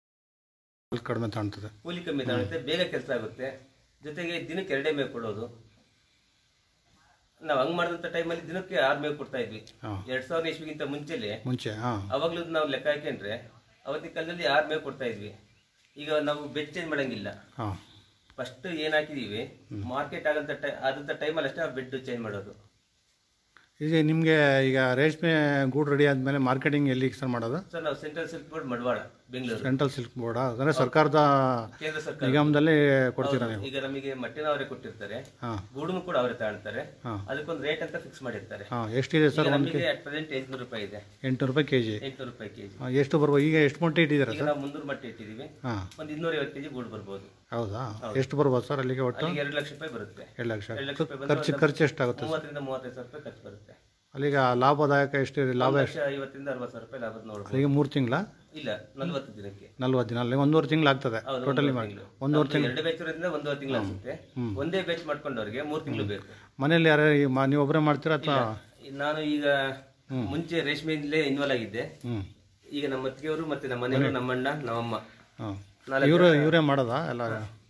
[SPEAKER 2] ಕಡಿಮೆ ಕಾಣ್ತದೆ
[SPEAKER 4] ಕೂಲಿ ಕಮ್ಮಿ ತಗೊಳುತ್ತೆ ಬೇಗ ಕೆಲಸ ಆಗುತ್ತೆ ಜೊತೆಗೆ ದಿನಕ್ಕೆ ಎರಡೇ ಮೇವು ಕೊಡೋದು ನಾವು ಹಂಗ್ ಮಾಡಿದಂತ ಟೈಮಲ್ಲಿ ದಿನಕ್ಕೆ ಆರು ಮೇವು ಕೊಡ್ತಾ ಇದ್ವಿ
[SPEAKER 2] ಹಾಂ
[SPEAKER 4] ಎರಡ್ ಸಾವಿರ ಇಸ್ವಿಗಿಂತ ಮುಂಚೆಲೆ
[SPEAKER 2] ಮುಂಚೆ ಹಾಂ
[SPEAKER 4] ಅವಾಗ್ಲೂ ನಾವು ಲೆಕ್ಕ ಹಾಕೊಂಡ್ರೆ ಅವತ್ತಿನ ಕಾಲದಲ್ಲಿ ಆರು ಮೇವು ಕೊಡ್ತಾ ಇದ್ವಿ ಈಗ ನಾವು ಬೆಡ್ ಚೇಂಜ್ ಮಾಡಂಗಿಲ್ಲ
[SPEAKER 2] ಹಾಂ
[SPEAKER 4] ಫಸ್ಟ್ ಏನ್ ಹಾಕಿದೀವಿ ಮಾರ್ಕೆಟ್ ಆಗಂತ ಟೈ ಆದಂತ ಟೈಮಲ್ಲಿ ಅಷ್ಟೇ ಬೆಡ್ ಚೇಂಜ್ ಮಾಡೋದು
[SPEAKER 2] ಈಗ ನಿಮಗೆ ಈಗ ರೇಷ್ಮೆ ಗೂಡು ರೆಡಿ ಆದಮೇಲೆ ಮಾರ್ಕೆಟಿಂಗ್ ಎಲ್ಲಿ ಸರ್ ಮಾಡೋದು
[SPEAKER 4] ಸರ್ ನಾವು ಸೆಂಟ್ರಲ್ ಸಿಲ್ಕ್ ಬೋರ್ಡ್ ಮಡವಾಡ ಬೆಂಗಳೂರು
[SPEAKER 2] ಸೆಂಟ್ರಲ್ ಸಿಲ್ಕ್ ಬೋರ್ಡ್ ಅಂದರೆ ಸರ್ಕಾರದ
[SPEAKER 4] ಕೇಂದ್ರ ಸರ್ಕಾರ
[SPEAKER 2] ನಿಗಮದಲ್ಲಿ ಕೊಡ್ತೀರಾ
[SPEAKER 4] ಹೌದು.
[SPEAKER 2] ನೀವು
[SPEAKER 4] ಈಗ ನಮಗೆ ಮಟ್ಟಿನ ಅವರೇ ಕೊಟ್ಟಿರ್ತಾರೆ
[SPEAKER 2] ಹಾಂ
[SPEAKER 4] ಗೂಡುನು ಕೂಡ ಅವರೇ ತಗೊಳ್ತಾರೆ
[SPEAKER 2] ಹಾಂ
[SPEAKER 4] ಅದಕ್ಕೊಂದು ರೇಟ್ ಅಂತ ಫಿಕ್ಸ್ ಮಾಡಿರ್ತಾರೆ
[SPEAKER 2] ಹಾಂ ಎಷ್ಟಿದೆ
[SPEAKER 4] ಈಗ
[SPEAKER 2] ಸರ್ ಒಂದು
[SPEAKER 4] ನಮಗೆ ಅಟ್ ಪ್ರೆಸೆಂಟ್ ಎಂಟ್ನೂರು ರೂಪಾಯಿ ಇದೆ
[SPEAKER 2] ಎಂಟುನೂರು ರೂಪಾಯಿ ಕೆ ಜಿ
[SPEAKER 4] ಎಂಟ್ನೂರು ರೂಪಾಯಿ ಕೆಜಿ
[SPEAKER 2] ಎಷ್ಟು ಬರ್ಬೋದು ಈಗ ಎಷ್ಟು ಮೊಟ್ಟೆ ಇಟ್ಟಿದ್ದೀರಾ
[SPEAKER 4] ಈಗ
[SPEAKER 2] ಸರ್
[SPEAKER 4] ನಾವು ಮುನ್ನೂರು ಮಟ್ಟ ಇಟ್ಟಿದೀವಿ
[SPEAKER 2] ಹಾಂ
[SPEAKER 4] ಒಂದು ಇನ್ನೂರ ಐವತ್ತು ಕೆಜಿ ಗೂಡು ಬರ್ಬೋದು
[SPEAKER 2] ಹೌದಾ ಎಷ್ಟು ಬರ್ಬೋದು ಸರ್ ಅಲ್ಲಿಗೆ ಒಟ್ಟು
[SPEAKER 4] ಅಲ್ಲಿಗೆ ಎರಡು ಲಕ್ಷ ರೂಪಾಯಿ ಬರುತ್ತೆ
[SPEAKER 2] ಎರಡು ಲಕ್ಷ
[SPEAKER 4] ಎರಡು ಲಕ್ಷ ರೂಪಾಯಿ ಬಂದ್ರೆ
[SPEAKER 2] ಖರ್ಚು
[SPEAKER 4] ಒಂದು
[SPEAKER 2] ಖರ್ಚು ಎಷ್ಟಾಗುತ್ತೆ
[SPEAKER 4] ಮೂವತ್ತರಿಂದ ಮೂವತ್ತೈದು ಸಾವಿರ ರೂಪಾಯಿ ಖರ್ಚು ಬರುತ್ತೆ
[SPEAKER 2] ಅಲ್ಲಿಗೆ ಲಾಭದಾಯಕ ಎಷ್ಟು ಲಾಭ
[SPEAKER 4] ಒಂದು ಲಕ್ಷ ಐವತ್ತರಿಂದ ಅರವತ್ತು ಸಾವಿರ ರೂಪಾಯಿ ಲಾಭ ನೋಡ್ಬೋದು
[SPEAKER 2] ಅಲ್ಲಿಗೆ ಮೂರು ತಿಂಗಳ
[SPEAKER 4] ಇಲ್ಲ ನಲ್ವತ್ತು ದಿನಕ್ಕೆ
[SPEAKER 2] ನಲ್ವತ್ತು ದಿನ ಅಲ್ಲಿ ಒಂದೂವರೆ ತಿಂಗಳು ಆಗ್ತದೆ
[SPEAKER 4] ಹೌದು,
[SPEAKER 2] ಟೋಟಲಿ
[SPEAKER 4] ಒಂದೂವರೆ
[SPEAKER 2] ಮಾಡಿ
[SPEAKER 4] ತಿಂಗಳು.
[SPEAKER 2] ಒಂದೂವರೆ
[SPEAKER 4] ನಮ್ದು ಎರಡು ಬ್ಯಾಚ್ ಇರೋದ್ರಿಂದ ಒಂದೂವರೆ ತಿಂಗಳು ಅನ್ಸುತ್ತೆ ಒಂದೇ ಬ್ಯಾಚ್ ಮಾಡ್ಕೊಂಡವ್ರಿಗೆ ಮೂರು ತಿಂಗಳು ಬೇಕು
[SPEAKER 2] ಮನೇಲಿ ಯಾರು ನೀವು ಒಬ್ಬರೇ ಮಾಡ್ತೀರಾ ಅಥವಾ
[SPEAKER 4] ನಾನು ಈಗ ಮುಂಚೆ ರೇಷ್ಮೆಯಿಂದಲೇ ಇನ್ವಾಲ್ವ್ ಆಗಿದ್ದೆ
[SPEAKER 2] ಹ್ಞೂ
[SPEAKER 4] ಈಗ ನಮ್ಮ ಅತ್ತಿಗೆಯವರು ಮತ್ತೆ ನಮ್ಮ ಮನೆಯವರು ನಮ್ಮಣ್ಣ ನಮ್ಮಮ್ಮ
[SPEAKER 2] ಹಾಂ
[SPEAKER 4] ನಾಲ್ಕು
[SPEAKER 2] ಇವರು ಇವರೇ ಮಾಡೋದಾ ಎಲ್ಲ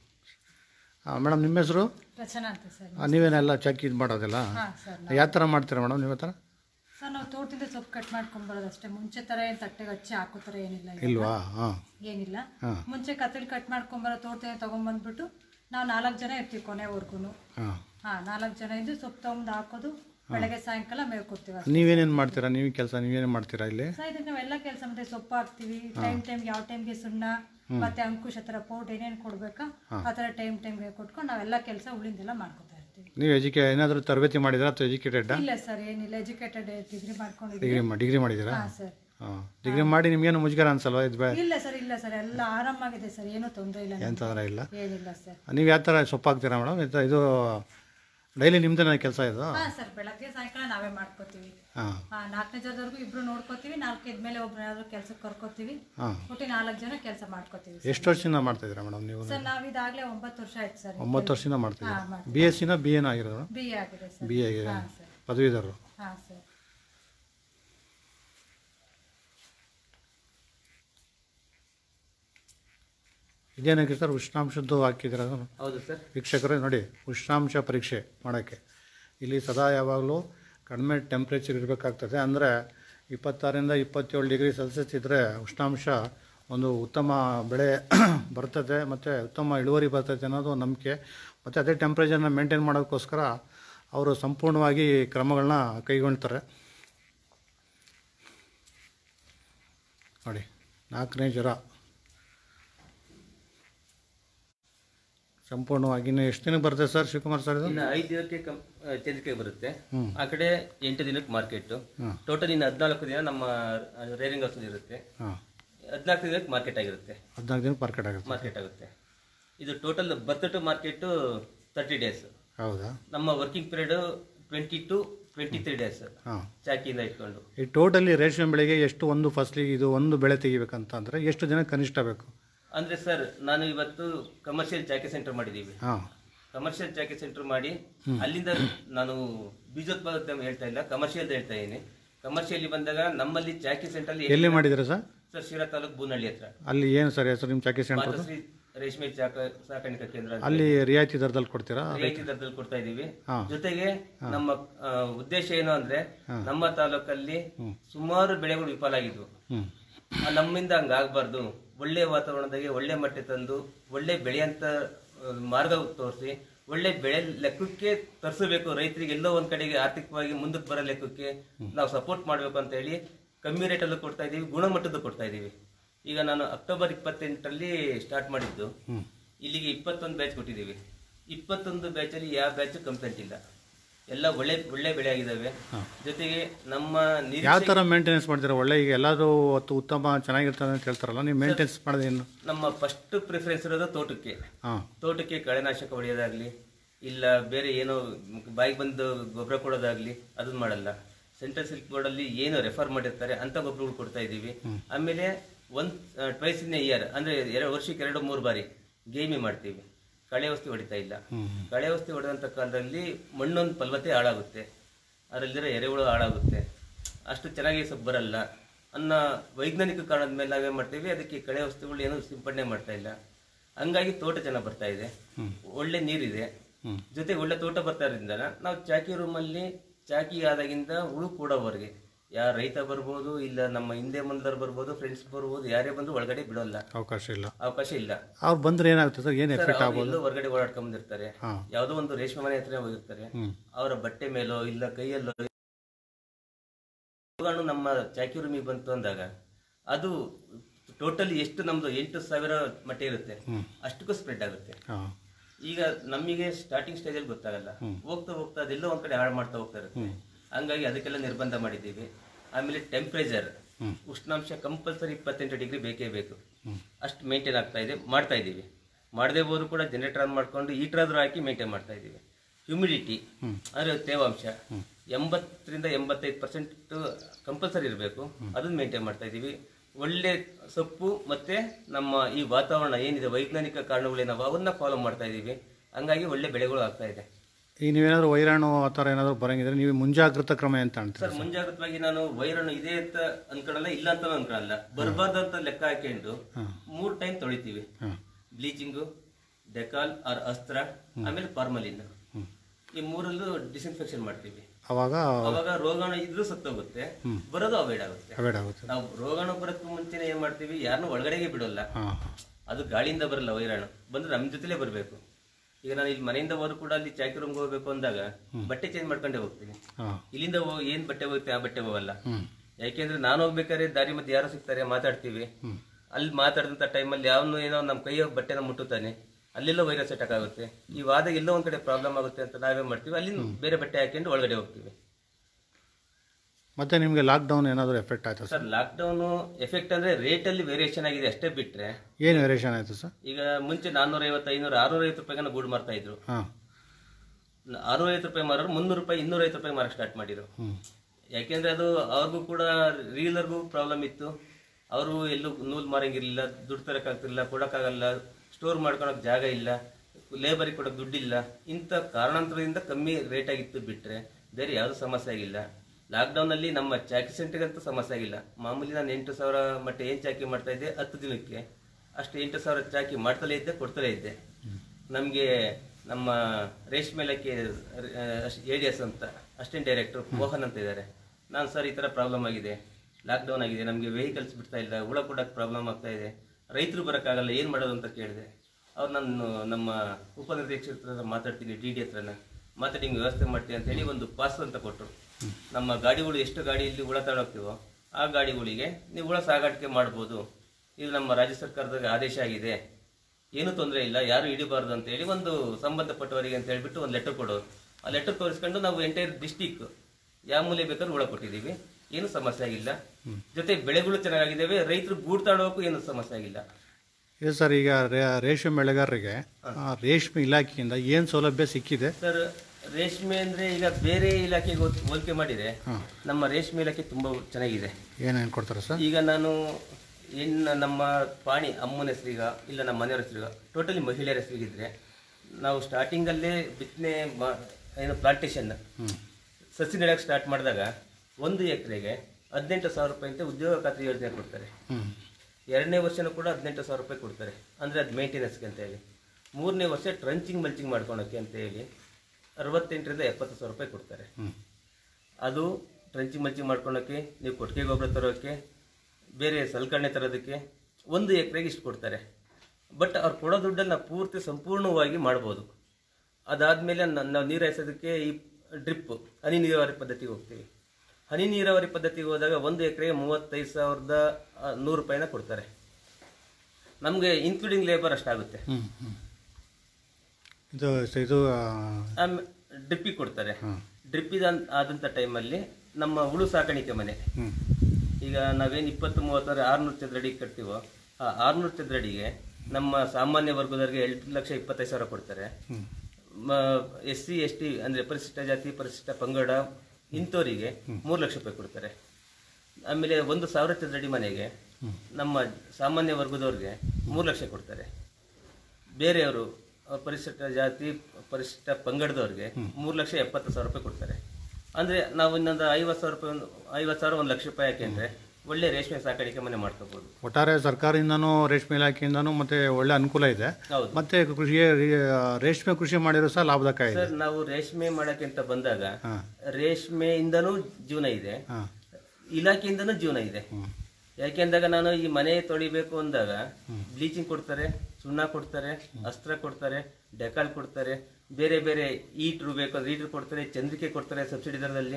[SPEAKER 2] ಮೇಡಮ್ ನಿಮ್ಮ ಹೆಸರು
[SPEAKER 5] ರಚನಾ ಅಂತ ಸರ್
[SPEAKER 2] ಆ, ನೀವೇನೆಲ್ಲ ಚೆಕ್ ಇದು ಮಾಡೋದಿಲ್ಲ
[SPEAKER 5] ಹಾಂ ಸರ್
[SPEAKER 2] ಯಾವ ಥರ ಮಾಡ್ತೀರಾ ಮೇಡಮ್ ನೀವು ಥರ
[SPEAKER 5] ಸರ್ ನಾವು ತೋಟದಿಂದ ಸೊಪ್ಪು ಕಟ್ ಮಾಡ್ಕೊಂಡ್ ಬರೋದು ಅಷ್ಟೇ ಮುಂಚೆ ತರ ಏನ್ ತಟ್ಟೆಗೆ ಹಚ್ಚಿ ಹಾಕೋ ಥರ ಏನಿಲ್ಲ ಈಗ.
[SPEAKER 2] ಇಲ್ವಾ ಹಾಂ
[SPEAKER 5] ಏನಿಲ್ಲ
[SPEAKER 2] ಹಾಂ.
[SPEAKER 5] ಮುಂಚೆ ಕತ್ತರಿ ಕಟ್ ಮಾಡ್ಕೊಂಬರೋ ತೋಟದಿಂದ ತಗೊಂಡ್ಬಂದ್ಬಿಟ್ಟು ನಾವು ನಾಲ್ಕು ಜನ ಇರ್ತೀವಿ ಕೊನೆವರೆಗೂ
[SPEAKER 2] ಹಾಂ
[SPEAKER 5] ಹಾ ನಾಲ್ಕು ಜನ ಇದ್ದು ಸೊಪ್ಪು ತಗೊಂಡು ಹಾಕೋದು ಬೆಳಗ್ಗೆ ಸಾಯಂಕಾಲ ಮೇವು ಕೊಡ್ತೀವಿ ಅಷ್ಟೇ.
[SPEAKER 2] ನೀವೇನೇನು ಮಾಡ್ತೀರಾ ನೀವು ಕೆಲಸ ನೀವೇನು ಮಾಡ್ತೀರಾ ಇಲ್ಲಿ
[SPEAKER 5] ಸರ್ ಇದಕ್ಕೆ ನಾವೆಲ್ಲ ಕೆಲಸ ಮತ್ತೆ ಸೊಪ್ಪು ಹಾಕ್ತಿವಿ ಟೈಮ್ ಟೈಮ್ ಯಾವ ಟೈಮ್ಗೆ ಸುಣ್ಣ ಮತ್ತೆ ಅಂಕುಶ ಥರ ಪೌಡ್ರ್ ಏನೇನು ಕೊಡ್ಬೇಕಾ ಆ ಥರ ಟೈಮ್ ಟೈಮ್ಗೆ ಕೊಟ್ಕೊಂಡು ನಾವೆಲ್ಲ ಕೆಲಸ ಉಳಿಂದೆಲ್ಲ ಮಾಡ್ಕೊತಾ ಇರ್ತೀವಿ
[SPEAKER 2] ನೀವು ಎಜುಕೇ ಏನಾದರೂ ತರಬೇತಿ ಮಾಡಿದ್ರಾ ಅಥವಾ ಎಜುಕೇಟೆಡ್ಡಾ
[SPEAKER 5] ಇಲ್ಲ ಸರ್ ಏನಿಲ್ಲ ಎಜುಕೇಟೆಡ್ ಡಿಗ್ರಿ ಮಾಡ್ಕೊಂಡಿದ್ದೀವಿ
[SPEAKER 2] ಡಿಗ್ರಿ ಮಾ ಡಿಗ್ರಿ ಮಾಡಿದ್ದೀರಾ
[SPEAKER 5] ಹಾ ಸರ್
[SPEAKER 2] ಹಾಂ ಡಿಗ್ರಿ ಮಾಡಿ ನಿಮ್ಗೇನು ಮುಜುಗರ ಅನ್ಸಲ್ವಾ ಇದು ಬೇ
[SPEAKER 5] ಇಲ್ಲ ಸರ್ ಇಲ್ಲ ಸರ್ ಎಲ್ಲ ಆರಾಮಾಗಿದೆ ಸರ್ ಏನೂ ತೊಂದರೆ ಇಲ್ಲ
[SPEAKER 2] ಏನು
[SPEAKER 5] ನಮ್ಗೆ.
[SPEAKER 2] ತೊಂದರೆ ಇಲ್ಲ
[SPEAKER 5] ಏನಿಲ್ಲ ಸರ್
[SPEAKER 2] ನೀವು ಯಾವ ಥರ ಸೊಪ್ಪು ಹಾಕ್ತೀರಾ ಮೇಡಮ್ ಇದು ಇದು ಡೈಲಿ ನಿಮ್ಮದೇ ಕೆಲಸ ಇದು
[SPEAKER 5] ಹಾ ಸರ್ ಬೆಳಗ್ಗೆ ಸಾಯಂಕಾಲ ನಾವೇ ಮಾಡ್ಕೋತೀವಿ
[SPEAKER 2] ಹಾಂ
[SPEAKER 5] ಹಾ ನಾಲ್ಕನೇ ಜನದವರೆಗೂ ಇಬ್ರು ನೋಡ್ಕೋತೀವಿ ನಾಲ್ಕೈದ ಮೇಲೆ ಒಬ್ರು ಯಾರಾದ್ರೂ ಕೆಲ್ಸಕ್ಕೆ ಕರ್ಕೋತೀವಿ
[SPEAKER 2] ಹಾಂ
[SPEAKER 5] ಒಟ್ಟು ನಾಲ್ಕು ಜನ ಕೆಲಸ ಮಾಡ್ಕೋತೀವಿ
[SPEAKER 2] ಎಷ್ಟು ವರ್ಷದಿಂದ ಮಾಡ್ತಾಯಿದ್ದೀರಾ ಮೇಡಮ್ ನೀವು
[SPEAKER 5] ಸರ್ ನಾವಿದಾಗಲೇ ಒಂಬತ್ತು ವರ್ಷ ಆಯ್ತು ಸರ್
[SPEAKER 2] ಒಂಬತ್ತು ವರ್ಷದಿಂದ
[SPEAKER 5] ಹಾ
[SPEAKER 2] ಮಾಡ್ತಿದ್ದೀರಾ
[SPEAKER 5] ಮಾಡ್ತೀವಿ
[SPEAKER 2] ಬಿ ಎಸ್ ಸಿನ ಬಿ ಎನ್ ಆಗಿರೋದು
[SPEAKER 5] ಬಿ ಎ ಆಗಿದೆ ಸರ್
[SPEAKER 2] ಬಿ ಎ ಆಗಿದೆ
[SPEAKER 5] ಹಾ ಸರ್
[SPEAKER 2] ಪದವೀಧರರು
[SPEAKER 5] ಹಾ ಸರ್
[SPEAKER 2] ಇದೇನಕ್ಕೆ ಸರ್ ಉಷ್ಣಾಂಶದ್ದು ಹಾಕಿದ್ದೀರಾ ಅದು?
[SPEAKER 4] ಹೌದು ಸರ್
[SPEAKER 2] ವೀಕ್ಷಕರೇ ನೋಡಿ ಉಷ್ಣಾಂಶ ಪರೀಕ್ಷೆ ಮಾಡೋಕ್ಕೆ ಇಲ್ಲಿ ಸದಾ ಯಾವಾಗಲೂ ಕಡಿಮೆ ಟೆಂಪ್ರೇಚರ್ ಇರಬೇಕಾಗ್ತದೆ ಅಂದರೆ ಇಪ್ಪತ್ತಾರರಿಂದ ಇಪ್ಪತ್ತೇಳು ಡಿಗ್ರಿ ಸೆಲ್ಸಿಯಸ್ ಇದ್ದರೆ ಉಷ್ಣಾಂಶ ಒಂದು ಉತ್ತಮ ಬೆಳೆ ಬರ್ತದೆ ಮತ್ತು ಉತ್ತಮ ಇಳುವರಿ ಬರ್ತದೆ ಅನ್ನೋದು ಒಂದು ನಂಬಿಕೆ ಮತ್ತು ಅದೇ ಟೆಂಪ್ರೇಚರ್ನ ಮೇಂಟೈನ್ ಮಾಡೋದಕ್ಕೋಸ್ಕರ ಅವರು ಸಂಪೂರ್ಣವಾಗಿ ಕ್ರಮಗಳನ್ನ ಕೈಗೊಳ್ತಾರೆ ನೋಡಿ ನಾಲ್ಕನೇ ಜ್ವರ ಸಂಪೂರ್ಣವಾಗಿ ಇನ್ನು ಎಷ್ಟು ದಿನಕ್ಕೆ ಬರ್ತದೆ ಸರ್ ಶಿವಕುಮಾರ್ ಸರ್ ಇದು
[SPEAKER 4] ಇನ್ನು ಐದು ದಿನಕ್ಕೆ ಕಂ ಚಂದ್ರಿಕೆ ಬರುತ್ತೆ
[SPEAKER 2] ಹ್ಮ್.
[SPEAKER 4] ಆ ಕಡೆ ಎಂಟು ದಿನಕ್ಕೆ ಮಾರ್ಕೆಟ್ ಟೋಟಲ್ ಇನ್ನು ಹದಿನಾಲ್ಕು ದಿನ ನಮ್ಮ ರೇರಿಂಗ್ ಹೌಸ್ ಇರುತ್ತೆ
[SPEAKER 2] ಹಾಂ
[SPEAKER 4] ಹದಿನಾಲ್ಕು ದಿನಕ್ಕೆ ಮಾರ್ಕೆಟ್ ಆಗಿರುತ್ತೆ
[SPEAKER 2] ಹದಿನಾಲ್ಕು ದಿನಕ್ಕೆ ಮಾರ್ಕೆಟ್ ಆಗುತ್ತೆ
[SPEAKER 4] ಮಾರ್ಕೆಟ್ ಆಗುತ್ತೆ ಇದು total birth to market thirty days
[SPEAKER 2] ಹೌದಾ
[SPEAKER 4] ನಮ್ಮ working period twenty two twenty three days
[SPEAKER 2] ಹಾಂ
[SPEAKER 4] ಚಾಕಿಯಿಂದ ಇಟ್ಕೊಂಡು
[SPEAKER 2] ಈ ಟೋಟಲಿ ರೇಷ್ಮೆ ಬೆಳೆಗೆ ಎಷ್ಟು ಒಂದು ಫಸಲಿಗೆ ಇದು ಒಂದು ಬೆಳೆ ತೆಗಿಬೇಕಂತ ಅಂದರೆ ಎಷ್ಟು ದಿನ ಕನಿಷ್ಠ ಬೇಕು
[SPEAKER 4] ಅಂದ್ರೆ ಸರ್ ನಾನು ಇವತ್ತು ಕಮರ್ಷಿಯಲ್ ಚಾಕಿ ಸೆಂಟರ್ ಮಾಡಿದ್ದೀವಿ
[SPEAKER 2] ಹಾಂ
[SPEAKER 4] ಕಮರ್ಷಿಯಲ್ ಚಾಕಿ ಸೆಂಟರ್ ಮಾಡಿ ಅಲ್ಲಿಂದ ನಾನು ಬೀಜೋತ್ಪಾದಕ ಹೇಳ್ತಾ ಇಲ್ಲ ಕಮರ್ಷಿಯಲ್ ಹೇಳ್ತಾ ಇದ್ದೀನಿ ಕಮರ್ಷಿಯಲಿ ಬಂದಾಗ ನಮ್ಮಲ್ಲಿ ಚಾಕಿ ಸೆಂಟರ್
[SPEAKER 2] ಎಲ್ಲಿ ಮಾಡಿದ್ದೀರಾ ಸರ್
[SPEAKER 4] ಸರ್ ಶಿರಾ ತಾಲೂಕು ಬೂನಹಳ್ಳಿ ಹತ್ರ
[SPEAKER 2] ಅಲ್ಲಿ ಏನು ಸರ್ ಹೆಸರು ನಿಮ್ಮ ಚಾಕಿ ಸೆಂಟರ್
[SPEAKER 4] ಮಾತಶ್ರೀ ರೇಷ್ಮೆ ಚಾಕ ಸಾಕಾಣಿಕಾ ಕೇಂದ್ರ ಅಂತ
[SPEAKER 2] ಅಲ್ಲಿ ರಿಯಾಯಿತಿ ದರದಲ್ಲಿ ಕೊಡ್ತೀರಾ
[SPEAKER 4] ರಿಯಾಯಿತಿ ದರದಲ್ಲಿ ಕೊಡ್ತಾ ಇದೀವಿ
[SPEAKER 2] ಹಾ.
[SPEAKER 4] ಜೊತೆಗೆ ನಮ್ಮ ಆ, ಉದ್ದೇಶ ಏನು ಅಂದ್ರೆ ನಮ್ಮ ತಾಲೂಕಲ್ಲಿ ಸುಮಾರು ಬೆಳೆಗಳು ವಿಫಲ ಆಗಿದ್ವು
[SPEAKER 2] ಹ್ಞೂ
[SPEAKER 4] ಆ, ನಮ್ಮಿಂದ ಹಂಗಾಗಬಾರ್ದು ಒಳ್ಳೆ ವಾತಾವರಣದಾಗೆ ಒಳ್ಳೆ ಮಟ್ಟೆ ತಂದು ಒಳ್ಳೆ ಬೆಳೆಯಂತ ಆ, ಮಾರ್ಗ ತೋರಿಸಿ ಒಳ್ಳೆ ಬೆಳೆ ಲೆಕ್ಕಕ್ಕೆ ತರಿಸಬೇಕು ರೈತರಿಗೆ ಎಲ್ಲೋ ಒಂದ್ ಕಡೆಗೆ ಆರ್ಥಿಕವಾಗಿ ಮುಂದಕ್ಕೆ ಬರೋ ಲೆಕ್ಕಕ್ಕೆ ನಾವು ಸಪೋರ್ಟ್ ಮಾಡಬೇಕು ಅಂತ ಹೇಳಿ ಕಮ್ಮಿ ರೇಟಲ್ಲೂ ಕೊಡ್ತಾ ಇದೀವಿ ಗುಣಮಟ್ಟದ್ದು ಕೊಡ್ತಾ ಇದೀವಿ ಈಗ ನಾನು ಅಕ್ಟೋಬರ್ ಇಪ್ಪತ್ತೆಂಟರಲ್ಲಿ ಸ್ಟಾರ್ಟ್ ಮಾಡಿದ್ದು ಇಲ್ಲಿಗೆ ಇಪ್ಪತ್ತೊಂದು ಬ್ಯಾಚ್ ಕೊಟ್ಟಿದ್ದೀವಿ ಇಪ್ಪತ್ತೊಂದು ಬ್ಯಾಚಲ್ಲಿ ಯಾವ ಬ್ಯಾಚ್ ಕಂಪ್ಲೇಂಟ್ ಇಲ್ಲ ಎಲ್ಲ ಒಳ್ಳೆ ಒಳ್ಳೆ ಬೆಳೆ ಆಗಿದ್ದಾವೆ ಜೊತೆಗೆ ನಮ್ಮ ನಿರೀಕ್ಷೆ
[SPEAKER 2] ಯಾವ ಥರ ಮೇಂಟೆನೆನ್ಸ್ ಮಾಡ್ತೀರಾ ಒಳ್ಳೆ ಈಗ ಎಲ್ಲರೂ ಹೊತ್ತು ಉತ್ತಮ ಚೆನ್ನಾಗಿರ್ತದೆ ಅಂತ ಹೇಳ್ತಾರಲ್ಲ ನೀವು ಮೇಂಟೆನೆನ್ಸ್ ಮಾಡೋದೇನು
[SPEAKER 4] ನಮ್ಮ ಫಸ್ಟ್ ಪ್ರಿಫರೆನ್ಸ್ ಇರೋದು ತೋಟಕ್ಕೆ
[SPEAKER 2] ಹಾಂ
[SPEAKER 4] ತೋಟಕ್ಕೆ ಕಳೆನಾಶಕ ಹೊಡೆಯೋದಾಗ್ಲಿ ಇಲ್ಲ ಬೇರೆ ಏನೋ ಬಾಯಿಗೆ ಬಂದು ಗೊಬ್ಬರ ಕೊಡೋದಾಗ್ಲಿ ಅದನ್ನ ಮಾಡಲ್ಲ ಸೆಂಟ್ರಲ್ ಸಿಲ್ಕ್ ಬೋರ್ಡ್ ಅಲ್ಲಿ ಏನು ರೆಫರ್ ಮಾಡಿರ್ತಾರೆ ಅಂತ ಗೊಬ್ಬರಗಳು ಕೊಡ್ತಾ ಇದೀವಿ ಆಮೇಲೆ ಒಂದ್ ಟ್ವೈಸ್ ಇನ್ ಇಯರ್ ಅಂದ್ರೆ ಎರಡು ವರ್ಷಕ್ಕೆ ಎರಡು ಮೂರು ಬಾರಿ ಗೇಮಿ ಮಾಡ್ತೀವಿ ಕಳೆ ಔಷಧಿ ಹೊಡಿತಾ ಇಲ್ಲ ಕಳೆ ಔಷಧಿ ಹೊಡೆದಂತ ಕಾಲದಲ್ಲಿ ಮಣ್ಣೊಂದು ಫಲವತ್ತೆ ಹಾಳಾಗುತ್ತೆ ಅದರಲ್ಲಿರೋ ಎರೆಹುಳು ಹಾಳಾಗುತ್ತೆ ಅಷ್ಟು ಚೆನ್ನಾಗಿ ಸ್ವಲ್ಪ ಬರಲ್ಲ ಅನ್ನೋ ವೈಜ್ಞಾನಿಕ ಕಾರಣದ ಮೇಲೆ ನಾವೇನ್ ಮಾಡ್ತೀವಿ ಅದಕ್ಕೆ ಕಳೆ ಔಷಧಿಗಳು ಏನು ಸಿಂಪಡಣೆ ಮಾಡ್ತಾ ಇಲ್ಲ ಹಂಗಾಗಿ ತೋಟ ಚೆನ್ನಾಗಿ ಬರ್ತಾ ಇದೆ ಒಳ್ಳೆ ನೀರಿದೆ ಜೊತೆಗೆ ಒಳ್ಳೆ ತೋಟ ಬರ್ತಾ ಇರೋದ್ರಿಂದ ನಾವು ಚಾಕಿ ರೂಮಲ್ಲಿ ಚಾಕಿ ಆದಾಗಿಂದ ಹುಳು ಕೂಡೋವರೆಗೆ ಯಾರ ರೈತ ಬರ್ಬೋದು ಇಲ್ಲ ನಮ್ಮ ಹಿಂದೆ ಮುಂದರ್ ಬರ್ಬೋದು ಫ್ರೆಂಡ್ಸ್ ಬರ್ಬೋದು ಯಾರೇ ಬಂದ್ರು ಒಳಗಡೆ ಬಿಡೋಲ್ಲ
[SPEAKER 2] ಅವಕಾಶ ಇಲ್ಲ
[SPEAKER 4] ಅವಕಾಶ ಇಲ್ಲ
[SPEAKER 2] ಅವ್ರು ಬಂದ್ರೆ ಏನಾಗುತ್ತೆ ಸರ್ ಏನು
[SPEAKER 4] ಸರ್,
[SPEAKER 2] ಎಫೆಕ್ಟ್
[SPEAKER 4] ಅವ್ರು
[SPEAKER 2] ಆಗ್ಬೋದು
[SPEAKER 4] ಎಲ್ಲೋ ಹೊರಗಡೆ ಓಡಾಡ್ಕೊಂಡ್ ಬಂದಿರ್ತಾರೆ
[SPEAKER 2] ಹಾಂ
[SPEAKER 4] ಯಾವ್ದೋ ಒಂದು ರೇಷ್ಮೆ ಮನೆ ಹತ್ರ ಹೋಗಿರ್ತಾರೆ ಅವರ ಬಟ್ಟೆ ಮೇಲೋ ಇಲ್ಲ ಕೈಯಲ್ಲೋ ರೋಗಾಣು ನಮ್ಮ ಚಾಕಿ ರೂಮಿಗೆ ಬಂತು ಅಂದಾಗ ಅದು ಟೋಟಲಿ ಎಷ್ಟು ನಮ್ದು ಎಂಟು ಸಾವಿರ ಮಟ್ಟ ಇರುತ್ತೆ ಅಷ್ಟಕ್ಕೂ ಸ್ಪ್ರೆಡ್ ಆಗುತ್ತೆ
[SPEAKER 2] ಹಾಂ
[SPEAKER 4] ಈಗ ನಮಗೆ ಸ್ಟಾರ್ಟಿಂಗ್ ಸ್ಟೇಜ್ ಅಲ್ಲಿ ಗೊತ್ತಾಗಲ್ಲ ಹೋಗ್ತಾ ಹೋಗ್ತಾ ಅದೆಲ್ಲೋ ಒಂದ್ ಕಡೆ ಹಾಳು ಮಾಡ್ತಾ ಹೋಗ್ತಾ ಇರುತ್ತೆ ಹಂಗಾಗಿ ಅದಕ್ಕೆಲ್ಲ ನಿರ್ಬಂಧ ಮಾಡಿದ್ದೀವಿ ಆಮೇಲೆ ಟೆಂಪರೇಚರ್ ಉಷ್ಣಾಂಶ ಕಂಪಲ್ಸರಿ ಇಪ್ಪತ್ತೆಂಟು ಡಿಗ್ರಿ ಬೇಕೇ ಬೇಕು ಅಷ್ಟು ಮೇಂಟೈನ್ ಆಗ್ತಾ ಇದೆ ಮಾಡ್ತಾ ಇದ್ದೀವಿ ಮಾಡದೇ ಹೋದ್ರು ಕೂಡ ಜನರೇಟರ್ ಆನ್ ಮಾಡ್ಕೊಂಡು ಹೀಟರ್ ಆದ್ರೂ ಹಾಕಿ ಮೇಂಟೈನ್ ಮಾಡ್ತಾ ಇದ್ದೀವಿ ಹ್ಯೂಮಿಡಿಟಿ ಅಂದ್ರೆ ತೇವಾಂಶ ಎಂಬತ್ತರಿಂದ ಎಂಬತ್ತೈದು ಪರ್ಸೆಂಟ್ ಕಂಪಲ್ಸರಿ ಇರಬೇಕು ಅದನ್ನ ಮೇಂಟೈನ್ ಮಾಡ್ತಾ ಇದ್ದೀವಿ ಒಳ್ಳೆ ಸೊಪ್ಪು ಮತ್ತೆ ನಮ್ಮ ಈ ವಾತಾವರಣ ಏನಿದೆ ವೈಜ್ಞಾನಿಕ ಕಾರಣಗಳೇನವ ಅವನ್ನ ಫಾಲೋ ಮಾಡ್ತಾ ಇದ್ದೀವಿ ಹಂಗಾಗಿ ಒಳ್ಳೆ ಬೆಳೆಗಳು ಆಗ್ತಾ ಇದೆ
[SPEAKER 2] ಈಗ ನೀವೇನಾದರೂ ವೈರಾಣು ಆ ಥರ ಏನಾದರೂ ಬರಂಗಿದ್ರೆ ನೀವು ಮುಂಜಾಗ್ರತಾ ಕ್ರಮ ಅಂತ ಅಂತೀರಿ
[SPEAKER 4] ಸರ್ ಮುಂಜಾಗ್ರತವಾಗಿ ನಾನು ವೈರಾಣು ಇದೆ ಅಂತ ಅನ್ಕೊಳಲ್ಲ ಇಲ್ಲ ಅಂತ ಅನ್ಕೊಳಲ್ಲ ಬರಬಾರ್ದು ಅಂತ ಲೆಕ್ಕ ಹಾಕೊಂಡು ಮೂರ್ ಟೈಮ್ ತೊಳಿತೀವಿ
[SPEAKER 2] ಹಾಂ
[SPEAKER 4] ಬ್ಲೀಚಿಂಗು ಡೆಕಾಲ್ ಆರ್ ಅಸ್ತ್ರ ಆಮೇಲೆ ಫಾರ್ಮಲಿನ್ ಈ ಮೂರಲ್ಲೂ ಡಿಸ್ಇನ್ಫೆಕ್ಷನ್ ಮಾಡ್ತೀವಿ
[SPEAKER 2] ಅವಾಗ
[SPEAKER 4] ಅವಾಗ ರೋಗಾಣು ಇದ್ರೂ ಸತ್ತೋಗುತ್ತೆ ಬರೋದು ಅವಾಯ್ಡ್ ಆಗುತ್ತೆ
[SPEAKER 2] ಅವಾಯ್ಡ್ ಆಗುತ್ತೆ
[SPEAKER 4] ನಾವು ರೋಗಾಣು ಬರೋದಕ್ಕೂ ಮುಂಚೆನೆ ಏನ್ ಮಾಡ್ತೀವಿ ಯಾರನ್ನೂ ಒಳಗಡೆಗೆ ಬಿಡೋಲ್ಲ
[SPEAKER 2] ಹಾಂ
[SPEAKER 4] ಅದು ಗಾಳಿಯಿಂದ ಬರಲ್ಲ ವೈರಾಣು ಬಂದ್ರೆ ನಮ್ಮ ಜೊತೆಲೇ ಬರಬೇಕು ಈಗ ನಾನು ಇಲ್ಲಿ ಮನೆಯಿಂದ ಹೋದ್ರು ಕೂಡ ಅಲ್ಲಿ ಚಾಕಿ ರೂಮ್ಗೆ ಹೋಗ್ಬೇಕು ಅಂದಾಗ ಬಟ್ಟೆ ಚೇಂಜ್ ಮಾಡ್ಕೊಂಡೇ ಹೋಗ್ತೀನಿ
[SPEAKER 2] ಹಾಂ
[SPEAKER 4] ಇಲ್ಲಿಂದ ಹೋಗಿ ಏನ್ ಬಟ್ಟೆ ಹೋಗುತ್ತೆ ಆ ಬಟ್ಟೆ ಹೋಗಲ್ಲ ಯಾಕೆಂದ್ರೆ ನಾನು ಹೋಗ್ಬೇಕಾದ್ರೆ ದಾರಿ ಮಧ್ಯೆ ಯಾರು ಸಿಗ್ತಾರೆ ಮಾತಾಡ್ತೀವಿ ಅಲ್ಲಿ ಮಾತಾಡಿದಂತ ಟೈಮಲ್ಲಿ ಯಾವನು ಏನೋ ನಮ್ಮ ಕೈಯ ಬಟ್ಟೆನ ಮುಟ್ಟುತ್ತಾನೆ ಅಲ್ಲೆಲ್ಲೋ ವೈರಸ್ ಅಟ್ಯಾಕ್ ಆಗುತ್ತೆ ಈ ವಾದ ಎಲ್ಲೋ ಒಂದ್ ಕಡೆ ಪ್ರಾಬ್ಲಮ್ ಆಗುತ್ತೆ ಅಂತ ನಾವೇ ಮಾಡ್ತೀವಿ ಅಲ್ಲಿ ಬೇರೆ ಬಟ್ಟೆ ಹಾಕೊಂಡು ಒಳಗಡೆ ಹೋಗ್ತೀವಿ
[SPEAKER 2] ಮತ್ತೆ ನಿಮಗೆ ಲಾಕ್ಡೌನ್ ಏನಾದರೂ ಎಫೆಕ್ಟ್ ಆಯ್ತಾ ಸರ್
[SPEAKER 4] ಸರ್ ಲಾಕ್ಡೌನ್ ಎಫೆಕ್ಟ್ ಅಂದ್ರೆ ರೇಟ್ ಅಲ್ಲಿ ವೇರಿಯೇಷನ್ ಆಗಿದೆ ಅಷ್ಟೇ ಬಿಟ್ರೆ
[SPEAKER 2] ಏನು ವೇರಿಯೇಷನ್ ಆಯಿತು ಸರ್
[SPEAKER 4] ಈಗ ಮುಂಚೆ ನಾನ್ನೂರ ಐವತ್ತು ಐನೂರ ಆರ್ನೂರ ಐವತ್ತು ರೂಪಾಯಿಗೆ ಗೂಡು ಮಾರ್ತಾ ಇದ್ರು
[SPEAKER 2] ಹಾಂ
[SPEAKER 4] ಆರ್ನೂರ ಐವತ್ತು ರೂಪಾಯಿ ಮಾರೋರು ಮುನ್ನೂರು ರೂಪಾಯಿ ಇನ್ನೂರ ಐವತ್ತು ರೂಪಾಯಿ ಮಾರಕ್ ಸ್ಟಾರ್ಟ್ ಮಾಡಿದ್ರು ಯಾಕೆಂದ್ರೆ ಅದು ಅವ್ರಿಗೂ ಕೂಡ ರೀಲರ್ಗೂ ಪ್ರಾಬ್ಲಮ್ ಇತ್ತು ಅವರು ಎಲ್ಲೂ ನೂಲ್ ಮಾರಂಗಿರ್ಲಿಲ್ಲ ದುಡ್ಡು ತರಕ್ಕಾಗ್ತಿರ್ಲಿಲ್ಲ ಕೊಡಕ್ಕಾಗಲ್ಲ ಸ್ಟೋರ್ ಮಾಡ್ಕೊಳಕ್ ಜಾಗ ಇಲ್ಲ ಲೇಬರಿಗೆ ಕೊಡಕ್ ದುಡ್ಡಿಲ್ಲ ಇಂಥ ಕಾರಣಾಂತರದಿಂದ ಕಮ್ಮಿ ರೇಟ್ ಆಗಿತ್ತು ಬಿಟ್ರೆ ಬೇರೆ ಯಾವ್ದು ಸಮಸ್ಯೆ ಆಗಿಲ್ಲ ಲಾಕ್ಡೌನ್ ಅಲ್ಲಿ ನಮ್ಮ ಚಾಕಿ ಸೆಂಟರ್ಗಂತೂ ಸಮಸ್ಯೆ ಆಗಿಲ್ಲ ಮಾಮೂಲಿ ನಾನು ಎಂಟು ಸಾವಿರ ಮಟ್ಟ ಏನ್ ಚಾಕಿ ಮಾಡ್ತಾ ಇದ್ದೆ ಹತ್ತು ದಿನಕ್ಕೆ ಅಷ್ಟು ಎಂಟು ಸಾವಿರ ಚಾಕಿ ಮಾಡ್ತಲೇ ಇದ್ದೆ ಕೊಡ್ತಲೇ ಇದ್ದೆ ನಮಗೆ ನಮ್ಮ ರೇಷ್ಮೆ ಇಲಾಖೆ ಎ ಡಿ ಎಸ್ ಅಂತ ಅಸಿಸ್ಟೆಂಟ್ ಡೈರೆಕ್ಟರ್ ಮೋಹನ್ ಅಂತ ಇದ್ದಾರೆ ನಾನು ಸರ್ ಈ ಥರ ಪ್ರಾಬ್ಲಮ್ ಆಗಿದೆ ಲಾಕ್ಡೌನ್ ಆಗಿದೆ ನಮಗೆ ವೆಹಿಕಲ್ಸ್ ಬಿಡ್ತಾ ಇಲ್ಲ ಹುಳ ಕೊಡೋಕ್ಕೆ ಪ್ರಾಬ್ಲಮ್ ಆಗ್ತಾ ಇದೆ ರೈತರು ಬರೋಕ್ಕಾಗಲ್ಲ ಏನು ಮಾಡೋದು ಅಂತ ಕೇಳಿದೆ ಅವ್ರು ನಾನು ನಮ್ಮ ಉಪನಿರ್ದೇಶಕರ ಹತ್ರ ಮಾತಾಡ್ತೀನಿ ಡಿ ಡಿ ಹತ್ರನ ಮಾತಾಡಿ ಹಿಂಗೆ ವ್ಯವಸ್ಥೆ ಮಾಡ್ತೀನಿ ಅಂತ ಹೇಳಿ ಒಂದು ಪಾಸ್ ಅಂತ ಕೊಟ್ಟರು ನಮ್ಮ ಗಾಡಿಗಳು ಎಷ್ಟು ಗಾಡಿಯಲ್ಲಿ ಹುಳ ತಗೊಂಡೋಗ್ತೀವೋ ಆ ಗಾಡಿಗಳಿಗೆ ನೀವು ಹುಳ ಸಾಗಾಣಿಕೆ ಮಾಡ್ಬೋದು ಇದು ನಮ್ಮ ರಾಜ್ಯ ಸರ್ಕಾರದ ಆದೇಶ ಆಗಿದೆ ಏನೂ ತೊಂದರೆ ಇಲ್ಲ ಯಾರು ಹಿಡಿಬಾರ್ದು ಅಂತ ಹೇಳಿ ಒಂದು ಸಂಬಂಧಪಟ್ಟವರಿಗೆ ಅಂತ ಹೇಳ್ಬಿಟ್ಟು ಒಂದು ಲೆಟರ್ ಕೊಡೋರು ಆ ಲೆಟರ್ ತೋರಿಸ್ಕೊಂಡು ನಾವು ಎಂಟೈರ್ ಡಿಸ್ಟಿಕ್ ಯಾವ ಮೂಲೆ ಬೇಕಾದ್ರೂ ಹುಳ ಕೊಟ್ಟಿದ್ದೀವಿ ಏನು ಸಮಸ್ಯೆ ಆಗಿಲ್ಲ ಜೊತೆ ಬೆಳೆಗಳು ಚೆನ್ನಾಗಿದ್ದಾವೆ ರೈತರು ಗೂಡ್ ತಾಡೋಕ್ಕೂ ಏನು ಸಮಸ್ಯೆ ಆಗಿಲ್ಲ
[SPEAKER 2] ಇದು ಸರ್ ಈಗ ರೇ- ರೇಷ್ಮೆ ಬೆಳೆಗಾರರಿಗೆ ಆ, ರೇಷ್ಮೆ ಇಲಾಖೆಯಿಂದ ಏನು ಸೌಲಭ್ಯ ಸಿಕ್ಕಿದೆ
[SPEAKER 4] ಸರ್ ರೇಷ್ಮೆ ಅಂದ್ರೆ ಈಗ ಬೇರೆ ಇಲಾಖೆಗೆ ಹೋಲ್- ಹೋಲಿಕೆ ಮಾಡಿದ್ರೆ ನಮ್ಮ ರೇಷ್ಮೆ ಇಲಾಖೆ ತುಂಬಾ ಚೆನ್ನಾಗಿದೆ
[SPEAKER 2] ಏನೇನು ಕೊಡ್ತಾರೆ ಸರ್
[SPEAKER 4] ಈಗ ನಾನು ಇನ್ನು ನಮ್ಮ ಪಾಣಿ ಅಮ್ಮನ ಹೆಸರಿಗ ಇಲ್ಲ ನಮ್ಮ ಮನೆಯವ್ರ ಹೆಸರಿಗ ಟೋಟಲಿ ಮಹಿಳೆಯರ ಹೆಸರಿಗಿದ್ರೆ ನಾವು ಸ್ಟಾರ್ಟಿಂಗಲ್ಲೇ ಬಿತ್ತನೆ ಮಾ- ಏನು ಪ್ಲಾಂಟೇಶನ್ ಸಸಿ ನೆಡಕ್ಕೆ ಸ್ಟಾರ್ಟ್ ಮಾಡಿದಾಗ ಒಂದು ಎಕರೆಗೆ ಹದಿನೆಂಟು ಸಾವಿರ ರೂಪಾಯಿ ಅಂತ ಉದ್ಯೋಗ ಖಾತ್ರಿ ಯೋಜನೆ ಕೊಡ್ತಾರೆ
[SPEAKER 2] ಹ್ಞೂ
[SPEAKER 4] ಎರಡನೇ ವರ್ಷನೂ ಕೂಡ ಹದಿನೆಂಟು ಸಾವಿರ ರೂಪಾಯಿ ಕೊಡ್ತಾರೆ ಅಂದರೆ ಅದು ಮೇಂಟೆನೆನ್ಸ್ಗೆ ಅಂತ ಹೇಳಿ ಮೂರನೇ ವರ್ಷ ಟ್ರಂಚಿಂಗ್ ಮಲ್ಚಿಂಗ್ ಮಾಡ್ಕೊಳಕ್ಕೆ ಅಂತ ಹೇಳಿ ಅರವತ್ತೆಂಟರಿಂದ ಎಪ್ಪತ್ತು ಸಾವಿರ ರೂಪಾಯಿ ಕೊಡ್ತಾರೆ ಅದು ಟ್ರಂಚಿಂಗ್ ಮಲ್ಚಿಂಗ್ ಮಾಡ್ಕೊಳಕ್ಕೆ ನೀವು ಕೊಟ್ಟಿಗೆ ಗೊಬ್ಬರ ತರೋಕ್ಕೆ ಬೇರೆ ಸಲಕರಣೆ ತರೋದಕ್ಕೆ ಒಂದು ಎಕರೆಗೆ ಇಷ್ಟು ಕೊಡ್ತಾರೆ ಬಟ್ ಅವ್ರು ಕೊಡೋ ದುಡ್ಡನ್ನು ನಾವು ಪೂರ್ತಿ ಸಂಪೂರ್ಣವಾಗಿ ಮಾಡ್ಬೋದು ಅದಾದಮೇಲೆ ನಾವು ನೀರು ಹಾಯಿಸೋದಕ್ಕೆ ಈ ಡ್ರಿಪ್ ಹನಿ ನೀರಾವರಿ ಪದ್ಧತಿಗೆ ಹೋಗ್ತೀವಿ ಹನಿ ನೀರಾವರಿ ಪದ್ಧತಿಗೆ ಹೋದಾಗ ಒಂದು ಎಕರೆಗೆ ಮೂವತ್ತೈದು ಸಾವಿರದ ಆ, ನೂರು ರೂಪಾಯಿನ ಕೊಡ್ತಾರೆ ನಮಗೆ ಇನ್ಕ್ಲೂಡಿಂಗ್ ಲೇಬರ್ ಅಷ್ಟಾಗುತ್ತೆ
[SPEAKER 2] ಹ್ಞೂ ಹ್ಞೂ ಇದು ಸ- ಇದು ಆ,
[SPEAKER 4] ಆಮೇಲೆ ಡ್ರಿಪ್ಪಿಗೆ ಕೊಡ್ತಾರೆ ಡ್ರಿಪ್ಪಿದ ಆದಂಥ ಟೈಮಲ್ಲಿ ನಮ್ಮ ಹುಳು ಸಾಕಾಣಿಕೆ ಮನೆ
[SPEAKER 2] ಹ್ಞೂ
[SPEAKER 4] ಈಗ ನಾವೇನು ಇಪ್ಪತ್ತು ಮೂವತ್ತರ ಆರುನೂರು ಚದರಡಿ ಕಟ್ತೀವೋ ಆ ಆರುನೂರು ಚದರಡಿಗೆ ನಮ್ಮ ಸಾಮಾನ್ಯ ವರ್ಗದವರಿಗೆ ಎರಡು ಲಕ್ಷ ಇಪ್ಪತ್ತೈದು ಸಾವಿರ ಕೊಡ್ತಾರೆ ಎಸ್ ಸಿ ಎಸ್ ಟಿ ಅಂದರೆ ಪರಿಶಿಷ್ಟ ಜಾತಿ ಪರಿಶಿಷ್ಟ ಪಂಗಡ ಇಂಥವರಿಗೆ ಮೂರು ಲಕ್ಷ ರೂಪಾಯಿ ಕೊಡ್ತಾರೆ ಆಮೇಲೆ ಒಂದು ಸಾವಿರ ಚದರಡಿ ಮನೆಗೆ ನಮ್ಮ ಸಾಮಾನ್ಯ ವರ್ಗದವ್ರಿಗೆ ಮೂರು ಲಕ್ಷ ಕೊಡ್ತಾರೆ ಬೇರೆಯವರು ಅಹ್, ಪರಿಶಿಷ್ಟ ಜಾತಿ ಪರಿಶಿಷ್ಟ ಪಂಗಡದವ್ರಿಗೆ ಮೂರು ಲಕ್ಷ ಎಪ್ಪತ್ತು ಸಾವಿರ ರೂಪಾಯಿ ಕೊಡ್ತಾರೆ ಅಂದ್ರೆ ನಾವು ಇನ್ನೊಂದು ಐವತ್ತು ಸಾವಿರ ರೂಪಾಯಿ ಒಂದು ಐವತ್ತು ಸಾವಿರ ಒಂದು ಲಕ್ಷ ರೂಪಾಯಿ ಹಾಕಿದ್ರೆ ಒಳ್ಳೆ ರೇಷ್ಮೆ ಸಾಕಾಣಿಕೆ ಮನೆ ಮಾಡ್ಕೋಬಹುದು
[SPEAKER 2] ಒಟ್ಟಾರೆ ಸರ್ಕಾರದಿಂದನೂ ರೇಷ್ಮೆ ಇಲಾಖೆಯಿಂದನೂ ಮತ್ತೆ ಒಳ್ಳೆ ಅನುಕೂಲ ಇದೆ
[SPEAKER 4] ಹೌದು
[SPEAKER 2] ಮತ್ತೆ ಕೃಷಿ ರೇಷ್ಮೆ ಕೃಷಿ ಮಾಡಿರೋ ಸಹ ಲಾಭದಾಯಕ ಇದೆ
[SPEAKER 4] ಸರ್ ನಾವು ರೇಷ್ಮೆ ಮಾಡಕ್ಕೆ ಅಂತ ಬಂದಾಗ
[SPEAKER 2] ಹಾ.
[SPEAKER 4] ರೇಷ್ಮೆಯಿಂದನೂ ಜೀವನ ಇದೆ
[SPEAKER 2] ಹಾಂ
[SPEAKER 4] ಇಲಾಖೆಯಿಂದನೂ ಜೀವನ ಇದೆ ಯಾಕೆಂದಾಗ ನಾನು ಈ ಮನೆ ತೊಳಿಬೇಕು ಅಂದಾಗ ಬ್ಲೀಚಿಂಗ್ ಕೊಡ್ತಾರೆ ಸುಣ್ಣ ಕೊಡ್ತಾರೆ ಅಸ್ತ್ರ ಕೊಡ್ತಾರೆ ಡೆಕಾಲ್ ಕೊಡ್ತಾರೆ ಬೇರೆ ಬೇರೆ ಈಟ್ರು ಬೇಕಾದ್ರೆ ಈಟ್ರು ಕೊಡ್ತಾರೆ ಚಂದ್ರಿಕೆ ಕೊಡ್ತಾರೆ ಸಬ್ಸಿಡಿ ದರದಲ್ಲಿ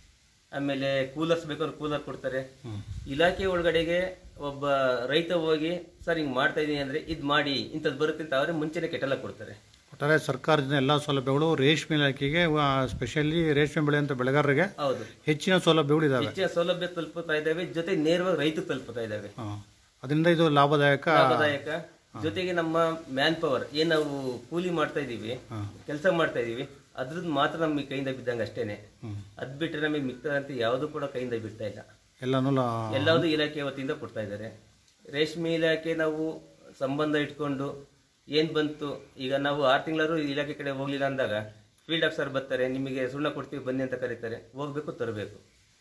[SPEAKER 4] ಆಮೇಲೆ ಕೂಲರ್ಸ್ ಬೇಕಾದ್ರೆ ಕೂಲರ್ ಕೊಡ್ತಾರೆ ಇಲಾಖೆ ಒಳಗಡೆಗೆ ಒಬ್ಬ ರೈತ ಹೋಗಿ ಸರ್ ಹಿಂಗ್ ಮಾಡ್ತಾ ಇದೀನಿ ಅಂದ್ರೆ ಇದ್ ಮಾಡಿ ಇಂಥದ್ದು ಬರುತ್ತೆ ಅಂತ ಅವರೇ ಮುಂಚೆನೆ ಕೆಟ್ಟಲ್ಲ ಕೊಡ್ತಾರೆ
[SPEAKER 2] ಒಟ್ಟಾರೆ ಸರ್ಕಾರದಿಂದ ಎಲ್ಲ ಸೌಲಭ್ಯಗಳು ರೇಷ್ಮೆ ಇಲಾಖೆಗೆ ಸ್ಪೆಷಲಿ ರೇಷ್ಮೆ ಬೆಳೆಯಂತ ಬೆಳೆಗಾರರಿಗೆ
[SPEAKER 4] ಹೌದು
[SPEAKER 2] ಹೆಚ್ಚಿನ ಸೌಲಭ್ಯಗಳು ಇದಾವೆ
[SPEAKER 4] ಹೆಚ್ಚಿನ ಸೌಲಭ್ಯ ತಲುಪುತ್ತಾ ಇದ್ದಾವೆ ಜೊತೆ ನೇರವಾಗಿ ರೈತ ತಲುಪುತ್ತಾ ಇದ್ದಾವೆ
[SPEAKER 2] ಹಾಂ ಅದರಿಂದ ಇದು ಲಾಭದಾಯಕ
[SPEAKER 4] ಲಾಭದಾಯಕ ಜೊತೆಗೆ ನಮ್ಮ ಮ್ಯಾನ್ ಪವರ್ ಏನ್ ನಾವು ಕೂಲಿ ಮಾಡ್ತಾ ಇದೀವಿ ಕೆಲಸ ಮಾಡ್ತಾ ಇದೀವಿ ಅದ್ರದ್ದು ಮಾತ್ರ ನಮಗೆ ಕೈಯಿಂದ ಬಿದ್ದಂಗೆ ಅಷ್ಟೇನೆ ಅದ್ ಬಿಟ್ರೆ ನಮಗೆ ಮಿಕ್ಕದಂತ ಯಾವುದು ಕೂಡ ಕೈಯಿಂದ ಬಿಡ್ತಾ ಇಲ್ಲ
[SPEAKER 2] ಎಲ್ಲನೂ ಲಾ-
[SPEAKER 4] ಎಲ್ಲಾವುದು ಇಲಾಖೆ ವತಿಯಿಂದ ಕೊಡ್ತಾ ಇದ್ದಾರೆ ರೇಷ್ಮೆ ಇಲಾಖೆ ನಾವು ಸಂಬಂಧ ಇಟ್ಕೊಂಡು ಏನ್ ಬಂತು ಈಗ ನಾವು ಆರು ತಿಂಗಳಾರು ಇಲಾಖೆ ಕಡೆ ಹೋಗ್ಲಿಲ್ಲ ಅಂದಾಗ ಫೀಲ್ಡ್ ಆಫೀಸರ್ ಬರ್ತಾರೆ ನಿಮಗೆ ಸುಣ್ಣ ಕೊಡ್ತೀವಿ ಬನ್ನಿ ಅಂತ ಕರೀತಾರೆ ಹೋಗ್ಬೇಕು ತರಬೇಕು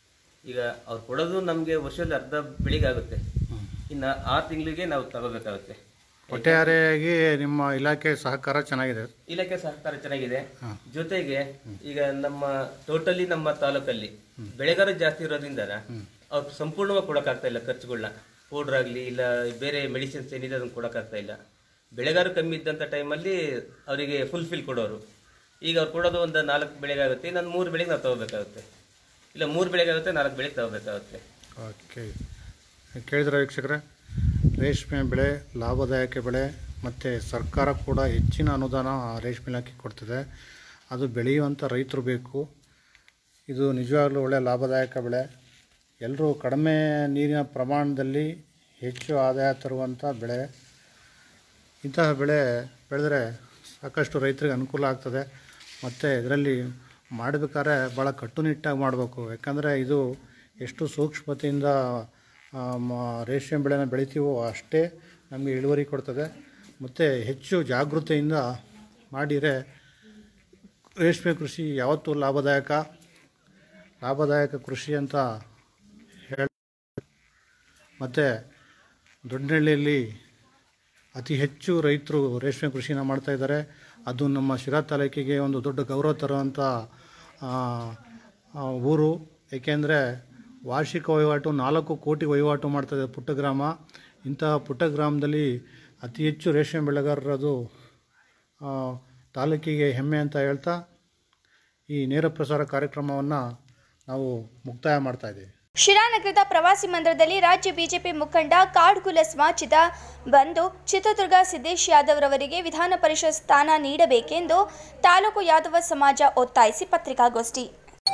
[SPEAKER 4] ಈಗ ಅವ್ರು ಕೊಡೋದು ನಮಗೆ ವರ್ಷದಲ್ಲಿ ಅರ್ಧ ಬೆಳಿಗ್ಗೆ ಆಗುತ್ತೆ ಇನ್ನು ಆರು ತಿಂಗಳಿಗೆ ನಾವು ತಗೋಬೇಕಾಗುತ್ತೆ
[SPEAKER 2] ಒಟ್ಟಾರೆಯಾಗಿ ನಿಮ್ಮ ಇಲಾಖೆ ಸಹಕಾರ ಚೆನ್ನಾಗಿದೆ
[SPEAKER 4] ಇಲಾಖೆ ಸಹಕಾರ ಚೆನ್ನಾಗಿದೆ ಜೊತೆಗೆ ಈಗ ನಮ್ಮ ಟೋಟಲಿ ನಮ್ಮ ತಾಲೂಕಲ್ಲಿ ಬೆಳೆಗಾರ ಜಾಸ್ತಿ ಇರೋದ್ರಿಂದ ಅವ್ರು ಸಂಪೂರ್ಣವಾಗಿ ಕೊಡಕ್ಕಾಗ್ತಾ ಇಲ್ಲ ಖರ್ಚುಗಳನ್ನ ಪೌಡ್ರ್ ಆಗಲಿ ಇಲ್ಲ ಬೇರೆ ಮೆಡಿಸಿನ್ಸ್ ಏನಿದೆ ಅದನ್ನ ಕೊಡಕ್ಕಾಗ್ತಾ ಇಲ್ಲ ಬೆಳೆಗಾರ ಕಮ್ಮಿ ಇದ್ದಂಥ ಟೈಮಲ್ಲಿ ಅವರಿಗೆ ಫುಲ್ಫಿಲ್ ಕೊಡೋರು ಈಗ ಅವ್ರು ಕೊಡೋದು ಒಂದು ನಾಲ್ಕು ಬೆಳೆಗೆ ಆಗುತ್ತೆ ನಾನು ಮೂರು ಬೆಳೆಗೆ ನಾವು ತಗೋಬೇಕಾಗುತ್ತೆ ಇಲ್ಲ ಮೂರು ಬೆಳೆಗೆ ಆಗುತ್ತೆ ನಾಲ್ಕು ಬೆಳೆಗೆ ತಗೋಬೇಕಾಗುತ್ತೆ
[SPEAKER 2] ಓಕೆ ಕೇಳಿದ್ರೆ ವೀಕ್ಷಕರೇ ರೇಷ್ಮೆ ಬೆಳೆ ಲಾಭದಾಯಕ ಬೆಳೆ ಮತ್ತು ಸರ್ಕಾರ ಕೂಡ ಹೆಚ್ಚಿನ ಅನುದಾನ ರೇಷ್ಮೆ ಇಲಾಖೆ ಕೊಡ್ತಿದೆ ಅದು ಬೆಳೆಯುವಂಥ ರೈತರು ಬೇಕು ಇದು ನಿಜವಾಗ್ಲೂ ಒಳ್ಳೆಯ ಲಾಭದಾಯಕ ಬೆಳೆ ಎಲ್ಲರೂ ಕಡಿಮೆ ನೀರಿನ ಪ್ರಮಾಣದಲ್ಲಿ ಹೆಚ್ಚು ಆದಾಯ ತರುವಂಥ ಬೆಳೆ ಇಂತಹ ಬೆಳೆ ಬೆಳೆದ್ರೆ ಸಾಕಷ್ಟು ರೈತರಿಗೆ ಅನುಕೂಲ ಆಗ್ತದೆ ಮತ್ತು ಇದರಲ್ಲಿ ಮಾಡಬೇಕಾದ್ರೆ ಭಾಳ ಕಟ್ಟುನಿಟ್ಟಾಗಿ ಮಾಡಬೇಕು ಯಾಕಂದರೆ ಇದು ಎಷ್ಟು ಸೂಕ್ಷ್ಮತೆಯಿಂದ ಆ, ಮ- ರೇಷ್ಮೆ ಬೆಳೆನ ಬೆಳಿತೀವೋ ಅಷ್ಟೇ ನಮಗೆ ಇಳುವರಿ ಕೊಡ್ತದೆ ಮತ್ತು ಹೆಚ್ಚು ಜಾಗೃತೆಯಿಂದ ಮಾಡಿದರೆ ರೇಷ್ಮೆ ಕೃಷಿ ಯಾವತ್ತೂ ಲಾಭದಾಯಕ ಲಾಭದಾಯಕ ಕೃಷಿ ಅಂತ ಹೇಳ ಮತ್ತು ದೊಡ್ಡನಹಳ್ಳಿಯಲ್ಲಿ ಅತಿ ಹೆಚ್ಚು ರೈತರು ರೇಷ್ಮೆ ಕೃಷಿನ ಮಾಡ್ತಾ ಇದ್ದಾರೆ ಅದು ನಮ್ಮ ಶಿರಾ ತಾಲೂಕಿಗೆ ಒಂದು ದೊಡ್ಡ ಗೌರವ ತರುವಂಥ ಆ, ಆ, ಊರು ಏಕೆಂದರೆ ವಾರ್ಷಿಕ ವಹಿವಾಟು ನಾಲ್ಕು ಕೋಟಿ ವಹಿವಾಟು ಮಾಡ್ತಾಯಿದೆ ಪುಟ್ಟ ಗ್ರಾಮ ಇಂತಹ ಪುಟ್ಟ ಗ್ರಾಮದಲ್ಲಿ ಅತಿ ಹೆಚ್ಚು ರೇಷ್ಮೆ ಬೆಳೆಗಾರರದು ಆ, ತಾಲೂಕಿಗೆ ಹೆಮ್ಮೆ ಅಂತ ಹೇಳ್ತಾ ಈ ನೇರ ಪ್ರಸಾರ ಕಾರ್ಯಕ್ರಮವನ್ನು ನಾವು ಮುಕ್ತಾಯ ಮಾಡ್ತಾ ಇದ್ದೀವಿ
[SPEAKER 1] ಶಿರಾನಗರದ ಪ್ರವಾಸಿ ಮಂದಿರದಲ್ಲಿ ರಾಜ್ಯ ಬಿಜೆಪಿ ಮುಖಂಡ ಕಾಡ್ಗುಲ ಸಮಾಜದ ಬಂದು ಚಿತ್ರದುರ್ಗ ಸಿದ್ದೇಶ್ ಯಾದವ್ ರವರಿಗೆ ವಿಧಾನ ಪರಿಷತ್ ಸ್ಥಾನ ನೀಡಬೇಕೆಂದು ತಾಲೂಕು ಯಾದವ ಸಮಾಜ ಒತ್ತಾಯಿಸಿ ಪತ್ರಿಕಾಗೋಷ್ಠಿ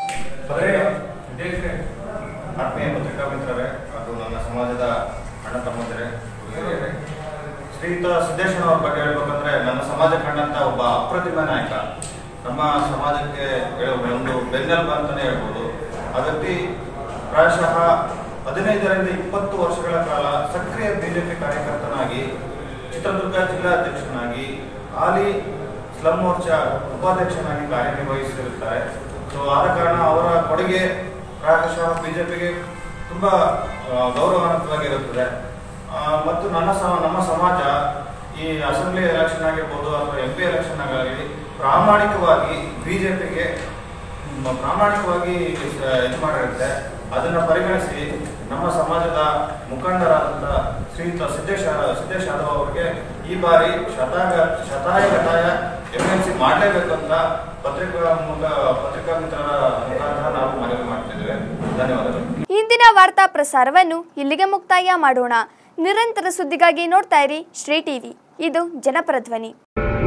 [SPEAKER 6] ಆತ್ಮೀಯ ಪತ್ರಿಕಾ ಮಿತ್ರರೇ ಹಾಗೂ ನನ್ನ ಸಮಾಜದ ಅಣ್ಣ ತಮ್ಮಂದಿರೇ ಹಿರಿಯರೇ ಶ್ರೀಯುತ ಸಿದ್ದೇಶ್ವರವ್ರ ಬಗ್ಗೆ ಹೇಳ್ಬೇಕಂದ್ರೆ ನನ್ನ ಸಮಾಜ ಕಂಡಂತ ಒಬ್ಬ ಅಪ್ರತಿಮ ನಾಯಕ ನಮ್ಮ ಸಮಾಜಕ್ಕೆ ಹೇಳುವ ಒಂದು ಬೆನ್ನೆಲುಬು ಅಂತಾನೆ ಹೇಳ್ಬೋದು ಆ ವ್ಯಕ್ತಿ ಪ್ರಾಯಶಃ ಹದಿನೈದರಿಂದ ಇಪ್ಪತ್ತು ವರ್ಷಗಳ ಕಾಲ ಸಕ್ರಿಯ ಬಿಜೆಪಿ ಕಾರ್ಯಕರ್ತನಾಗಿ ಚಿತ್ರದುರ್ಗ ಜಿಲ್ಲಾಧ್ಯಕ್ಷನಾಗಿ ಹಾಲಿ ಸ್ಲಂ ಮೋರ್ಚಾ ಉಪಾಧ್ಯಕ್ಷನಾಗಿ ಕಾರ್ಯನಿರ್ವಹಿಸಿರುತ್ತಾರೆ ಸೊ ಆದ ಕಾರಣ ಅವರ ಕೊಡುಗೆ ಪ್ರಾಯಶಃ ಬಿಜೆಪಿಗೆ ತುಂಬಾ ಆ, ಗೌರವಾನ್ವಿತವಾಗಿರುತ್ತದೆ ಆ, ಮತ್ತು ನನ್ನ ಸಮ ನಮ್ಮ ಸಮಾಜ ಈ ಅಸೆಂಬ್ಲಿ ಎಲೆಕ್ಷನ್ ಆಗಿರ್ಬೋದು ಅಥವಾ ಎಂ ಪಿ ಎಲೆಕ್ಷನ್ ಆಗಲಿ ಪ್ರಾಮಾಣಿಕವಾಗಿ ಬಿಜೆಪಿಗೆ ಪ್ರಾಮಾಣಿಕವಾಗಿ ಸ- ಇದು ಮಾಡಿರುತ್ತೆ ಅದನ್ನ ಪರಿಗಣಿಸಿ ನಮ್ಮ ಸಮಾಜದ ಮುಖಂಡರಾದಂಥ ಶ್ರೀಯುತ ಸಿದ್ದೇಶ್ ಯಾ- ಸಿದ್ದೇಶ್ ಯಾದವ್ ಅವರಿಗೆ ಈ ಬಾರಿ ಶತಾಗ ಶತಾಯ ಗತಾಯ ಎಂ ಎಂ ಸಿ ಮಾಡಲೇಬೇಕು ಅಂತ ಪತ್ರಿಕಾ ಮೂಲಕ ಪತ್ರಿಕಾ ಮಿತ್ರರ ಮುಖಾಂತರ ನಾವು ಮನವಿ ಮಾಡ್ತಿದ್ದೇವೆ ಧನ್ಯವಾದಗಳು
[SPEAKER 1] ಇಂದಿನ ವಾರ್ತಾ ಪ್ರಸಾರವನ್ನು ಇಲ್ಲಿಗೆ ಮುಕ್ತಾಯ ಮಾಡೋಣ ನಿರಂತರ ಸುದ್ದಿಗಾಗಿ ನೋಡ್ತಾ ಇರಿ ಶ್ರೀ ಟಿವಿ ಇದು ಜನಪರ ಧ್ವನಿ